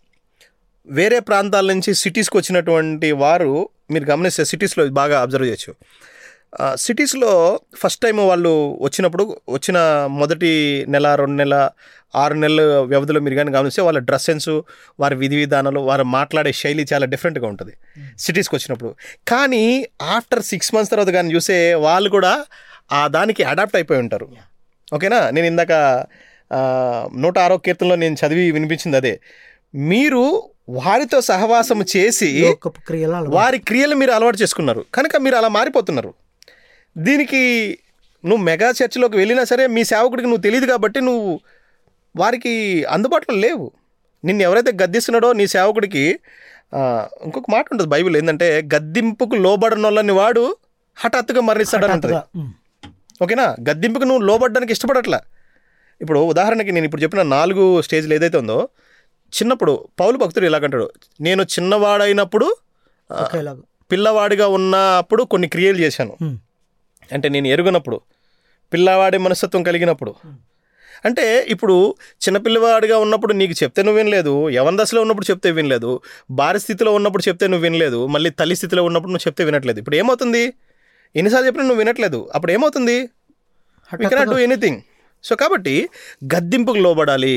వేరే ప్రాంతాల నుంచి సిటీస్కి వచ్చినటువంటి వారు మీరు గమనిస్తే సిటీస్లో బాగా అబ్జర్వ్ చేయొచ్చు ఆ, సిటీస్లో ఫస్ట్ టైం వాళ్ళు వచ్చినప్పుడు వచ్చిన మొదటి నెల రెండు నెల ఆరు నెలల వ్యవధిలో మీరు కానీ గమనిస్తే వాళ్ళ డ్రెస్ సెన్స్ వారి విధి విధానాలు వారు మాట్లాడే శైలి చాలా డిఫరెంట్గా ఉంటుంది సిటీస్కి వచ్చినప్పుడు కానీ ఆఫ్టర్ సిక్స్ మంత్స్ తర్వాత కానీ చూస్తే వాళ్ళు కూడా ఆ దానికి అడాప్ట్ అయిపోయి ఉంటారు ఓకేనా నేను ఇందాక ఆ, నూట ఆరో కీర్తనలో నేను చదివి వినిపించింది అదే మీరు వారితో సహవాసం చేసి లోకపు క్రియలు అలవాటు. వారి క్రియలు మీరు అలవాటు చేసుకున్నారు కనుక మీరు అలా మారిపోతున్నారు దీనికి నువ్వు మెగా చర్చిలోకి వెళ్ళినా సరే మీ సేవకుడికి నువ్వు తెలియదు కాబట్టి నువ్వు వారికి అందుబాటులో లేవు నిన్ను ఎవరైతే గద్దిస్తున్నాడో నీ సేవకుడికి ఆ, ఇంకొక మాట ఉంటుంది బైబిల్ ఏంటంటే గద్దింపుకు లోబడని వాళ్ళని వాడు హఠాత్తుగా మరణిస్తాడని ఉంటుంది హఠాత్తుగా, ఉమ్, ఓకేనా గద్దింపుకు నువ్వు లోబడ్డానికి ఇష్టపడట్లా ఇప్పుడు ఉదాహరణకి నేను ఇప్పుడు చెప్పిన నాలుగు స్టేజ్లు ఏదైతే ఉందో చిన్నప్పుడు పౌలు భక్తుడు ఇలాగంటాడు నేను చిన్నవాడైనప్పుడు ఆ, ఒకేలాగా పిల్లవాడిగా ఉన్నప్పుడు కొన్ని క్రియలు చేశాను ఉమ్, అంటే నేను ఎరుగనప్పుడు పిల్లవాడి మనస్తత్వం కలిగినప్పుడు అంటే ఇప్పుడు చిన్నపిల్లవాడిగా ఉన్నప్పుడు నీకు చెప్తే నువ్వు వినలేదు యవన దశలో ఉన్నప్పుడు చెప్తే వినలేదు భార్య స్థితిలో ఉన్నప్పుడు చెప్తే నువ్వు వినలేదు మళ్ళీ తల్లి స్థితిలో ఉన్నప్పుడు నువ్వు చెప్తే వినట్లేదు ఇప్పుడు ఏమవుతుంది ఎన్నిసార్లు చెప్పినా నువ్వు వినట్లేదు అప్పుడు ఏమవుతుంది we cannot do anything so కాబట్టి గద్దింపుకు లోబడాలి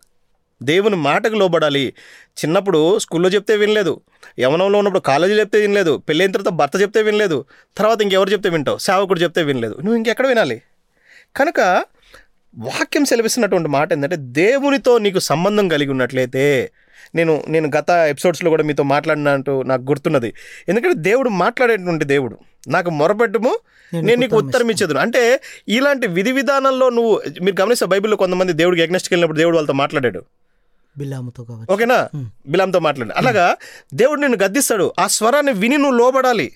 దేవుని మాటకు లోబడాలి చిన్నప్పుడు స్కూల్లో చెప్తే వినలేదు యవనంలో ఉన్నప్పుడు కాలేజీలో చెప్తే వినలేదు పెళ్ళైన తర్వాత భర్త చెప్తే వినలేదు తర్వాత ఇంకెవరు చెప్తే వింటావు సేవకుడు చెప్తే వినలేదు నువ్వు ఇంకెక్కడ వినాలి కనుక వాక్యం సెలవిస్తున్నటువంటి మాట ఏంటంటే దేవునితో నీకు సంబంధం కలిగి ఉన్నట్లయితే నేను నేను గత ఎపిసోడ్స్లో కూడా మీతో మాట్లాడినట్టు నాకు గుర్తున్నది ఎందుకంటే దేవుడు మాట్లాడేటువంటి దేవుడు నాకు మొరపెట్టుము నేను నీకు ఉత్తరం ఇచ్చేది అంటే ఇలాంటి విధి విధానంలో నువ్వు మీరు గమనిస్తే బైబిల్లో కొంతమంది దేవుడికి ఎగ్నెస్ట్కి వెళ్ళినప్పుడు దేవుడు వాళ్ళతో మాట్లాడాడు బిల్లాముతో కావచ్చు ఓకేనా బిలాంతో మాట్లాడు అలాగా దేవుడు నిన్ను గద్దిస్తాడు ఆ స్వరాన్ని విని నువ్వు లోబడాలి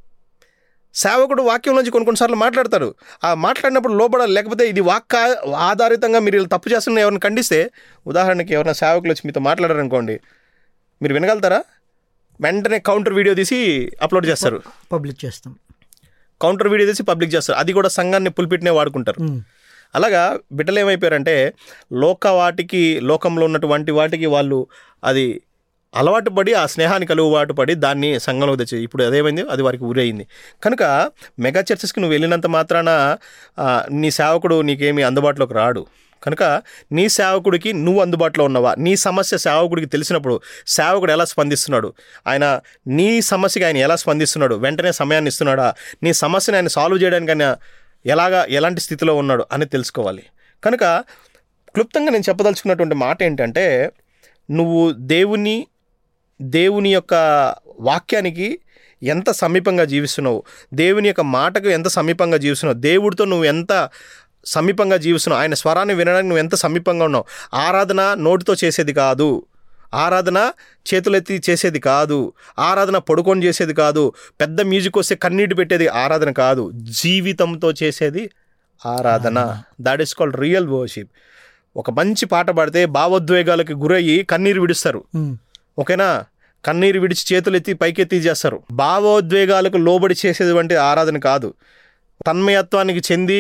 సేవకుడు వాక్యం నుంచి కొన్ని కొన్నిసార్లు మాట్లాడతారు ఆ మాట్లాడినప్పుడు లోబడాలి లేకపోతే ఇది వాక్ ఆధారితంగా మీరు ఇలా తప్పు చేస్తున్న ఎవరిని ఖండిస్తే ఉదాహరణకి ఎవరైనా సేవకులు వచ్చి మీతో మాట్లాడారనుకోండి మీరు వినగలుగుతారా వెంటనే కౌంటర్ వీడియో తీసి అప్లోడ్ చేస్తారు పబ్లిక్ చేస్తాం కౌంటర్ వీడియో తీసి పబ్లిక్ చేస్తారు అది కూడా సంఘాన్ని పులిపిట్నే వాడుకుంటారు ఉమ్. అలాగా బిడ్డలు ఏమైపోయారంటే లోక వాటికి లోకంలో ఉన్నటువంటి వాటికి వాళ్ళు అది అలవాటు పడి ఆ స్నేహానికి అలవాటు పడి దాన్ని సంఘంలో తెచ్చి ఇప్పుడు అదేమైంది అది వారికి ఊరైంది కనుక మెగా చర్చెస్కి నువ్వు వెళ్ళినంత మాత్రాన ఆ, నీ సేవకుడు నీకేమీ అందుబాటులోకి రాడు కనుక నీ సేవకుడికి నువ్వు అందుబాటులో ఉన్నావా నీ సమస్య సేవకుడికి తెలిసినప్పుడు సేవకుడు ఎలా స్పందిస్తున్నాడు ఆయన నీ సమస్యకి ఆయన ఎలా స్పందిస్తున్నాడు వెంటనే సమయాన్ని ఇస్తున్నాడా నీ సమస్యని ఆయన సాల్వ్ చేయడానికి ఆయన ఎలాగా ఎలాంటి స్థితిలో ఉన్నాడు అని తెలుసుకోవాలి కనుక క్లుప్తంగా నేను చెప్పదలుచుకున్నటువంటి మాట ఏంటంటే నువ్వు దేవుని దేవుని యొక్క వాక్యానికి ఎంత సమీపంగా జీవిస్తున్నావు దేవుని యొక్క మాటకు ఎంత సమీపంగా జీవిస్తున్నావు దేవుడితో నువ్వు ఎంత సమీపంగా జీవిస్తున్నావు ఆయన స్వరాన్ని వినడానికి నువ్వు ఎంత సమీపంగా ఉన్నావు ఆరాధన నోటితో చేసేది కాదు ఆరాధన చేతులెత్తి చేసేది కాదు ఆరాధన పడుకొని చేసేది కాదు పెద్ద మ్యూజిక్ వస్తే కన్నీటి పెట్టేది ఆరాధన కాదు జీవితంతో చేసేది ఆరాధన that is called real worship ఒక మంచి పాట పాడితే భావోద్వేగాలకు గురయ్యి కన్నీరు విడుస్తారు ఉమ్. ఓకేనా కన్నీరు విడిచి చేతులు ఎత్తి పైకెత్తి చేస్తారు భావోద్వేగాలకు లోబడి చేసేది వంటి ఆరాధన కాదు తన్మయత్వానికి చెంది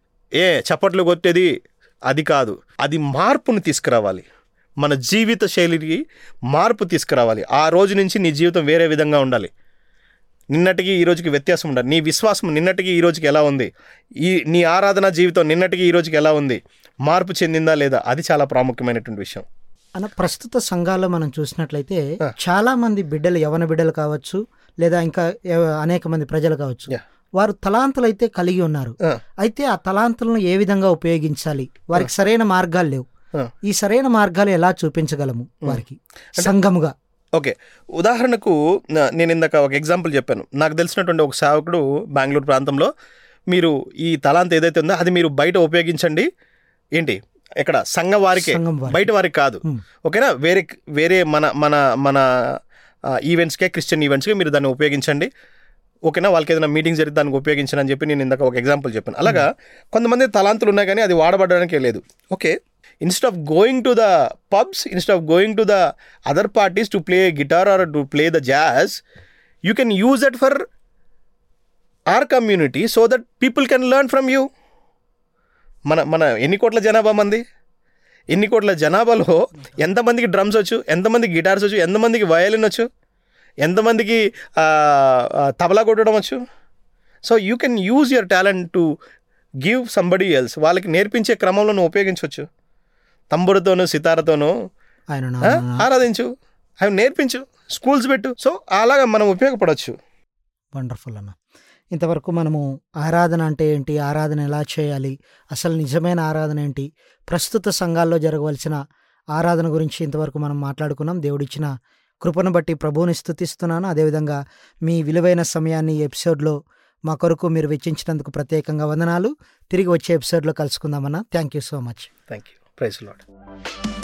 ఏ చప్పట్లు కొట్టేది అది కాదు అది మార్పును తీసుకురావాలి మన జీవిత శైలికి మార్పు తీసుకురావాలి ఆ రోజు నుంచి నీ జీవితం వేరే విధంగా ఉండాలి నిన్నటికి ఈ రోజుకి వ్యత్యాసం ఉండాలి నీ విశ్వాసం నిన్నటికి ఈ రోజుకి ఎలా ఉంది ఈ నీ ఆరాధన జీవితం నిన్నటికి ఈ రోజుకి ఎలా ఉంది మార్పు చెందిందా లేదా అది చాలా ప్రాముఖ్యమైనటువంటి విషయం అన్న ప్రస్తుత సంఘాల్లో మనం చూసినట్లయితే ఆ. చాలా మంది బిడ్డలు యవన బిడ్డలు కావచ్చు లేదా ఇంకా ఎవ- అనేక మంది ప్రజలు కావచ్చు Yeah. వారు తలాంతులు అయితే కలిగి ఉన్నారు ఆ, అయితే ఆ తలాంతులను ఏ విధంగా ఉపయోగించాలి వారికి సరైన మార్గాలు లేవు ఆ. ఈ సరైన మార్గాలు ఎలా చూపించగలము వారికి సంఘముగా ఓకే ఉదాహరణకు నా- నేను ఇందాక ఒక ఎగ్జాంపుల్ చెప్పాను నాకు తెలిసినటువంటి ఒక సేవకుడు బెంగళూరు ప్రాంతంలో మీరు ఈ తలాంత ఏదైతే ఉందో అది మీరు బయట ఉపయోగించండి ఏంటి ఎక్కడ సంఘ వారికే సంఘం వారికి. బయట వారికి కాదు Hmm. ఓకేనా వేరే వేరే మన మన మన ఆ, ఈవెంట్స్కే క్రిస్టియన్ ఈవెంట్స్కే మీరు దాన్ని ఉపయోగించండి ఓకేనా వాళ్ళకి ఏదైనా మీటింగ్ జరిగితే దానికి ఉపయోగించండి అని చెప్పి నేను ఇందాక ఒక ఎగ్జాంపుల్ చెప్పాను అలాగా కొంతమంది తలాంతులు ఉన్నాయి కానీ అది వాడబడడానికే లేదు okay instead of going to the pubs instead of going to the other parties to play guitar or to play the jazz you can use that for our community so that people can learn from you మన మన ఎన్ని కోట్ల జనాభా మంది ఎన్ని కోట్ల జనాభాలో ఎంతమందికి డ్రమ్స్ వచ్చు ఎంతమందికి గిటార్స్ వచ్చు ఎంతమందికి వయలిన్ వచ్చు ఎంతమందికి ఆ, ఆ, తబలా కొట్టడం వచ్చు so you can use your talent to give somebody else వాళ్ళకి నేర్పించే క్రమంలో నువ్వు ఉపయోగించవచ్చు తంబురుతోనూ సితారతోనూ ఆయన ఆ, నామమున ఆరాధించు అవి నేర్పించు స్కూల్స్ పెట్టు సో అలాగా మనం ఉపయోగపడవచ్చు వండర్ఫుల్ అన్న ఇంతవరకు మనము ఆరాధన అంటే ఏంటి ఆరాధన ఎలా చేయాలి అసలు నిజమైన ఆరాధన ఏంటి ప్రస్తుత సంఘాల్లో జరగవలసిన ఆరాధన గురించి ఇంతవరకు మనం మాట్లాడుకున్నాం దేవుడిచ్చిన కృపను బట్టి ప్రభువుని స్థుతిస్తున్నాను అదేవిధంగా మీ విలువైన సమయాన్ని ఈ ఎపిసోడ్లో మా కొరకు మీరు వెచ్చించినందుకు ప్రత్యేకంగా వందనాలు తిరిగి వచ్చే ఎపిసోడ్లో కలుసుకుందామన్నా thank you so much thank you praise lord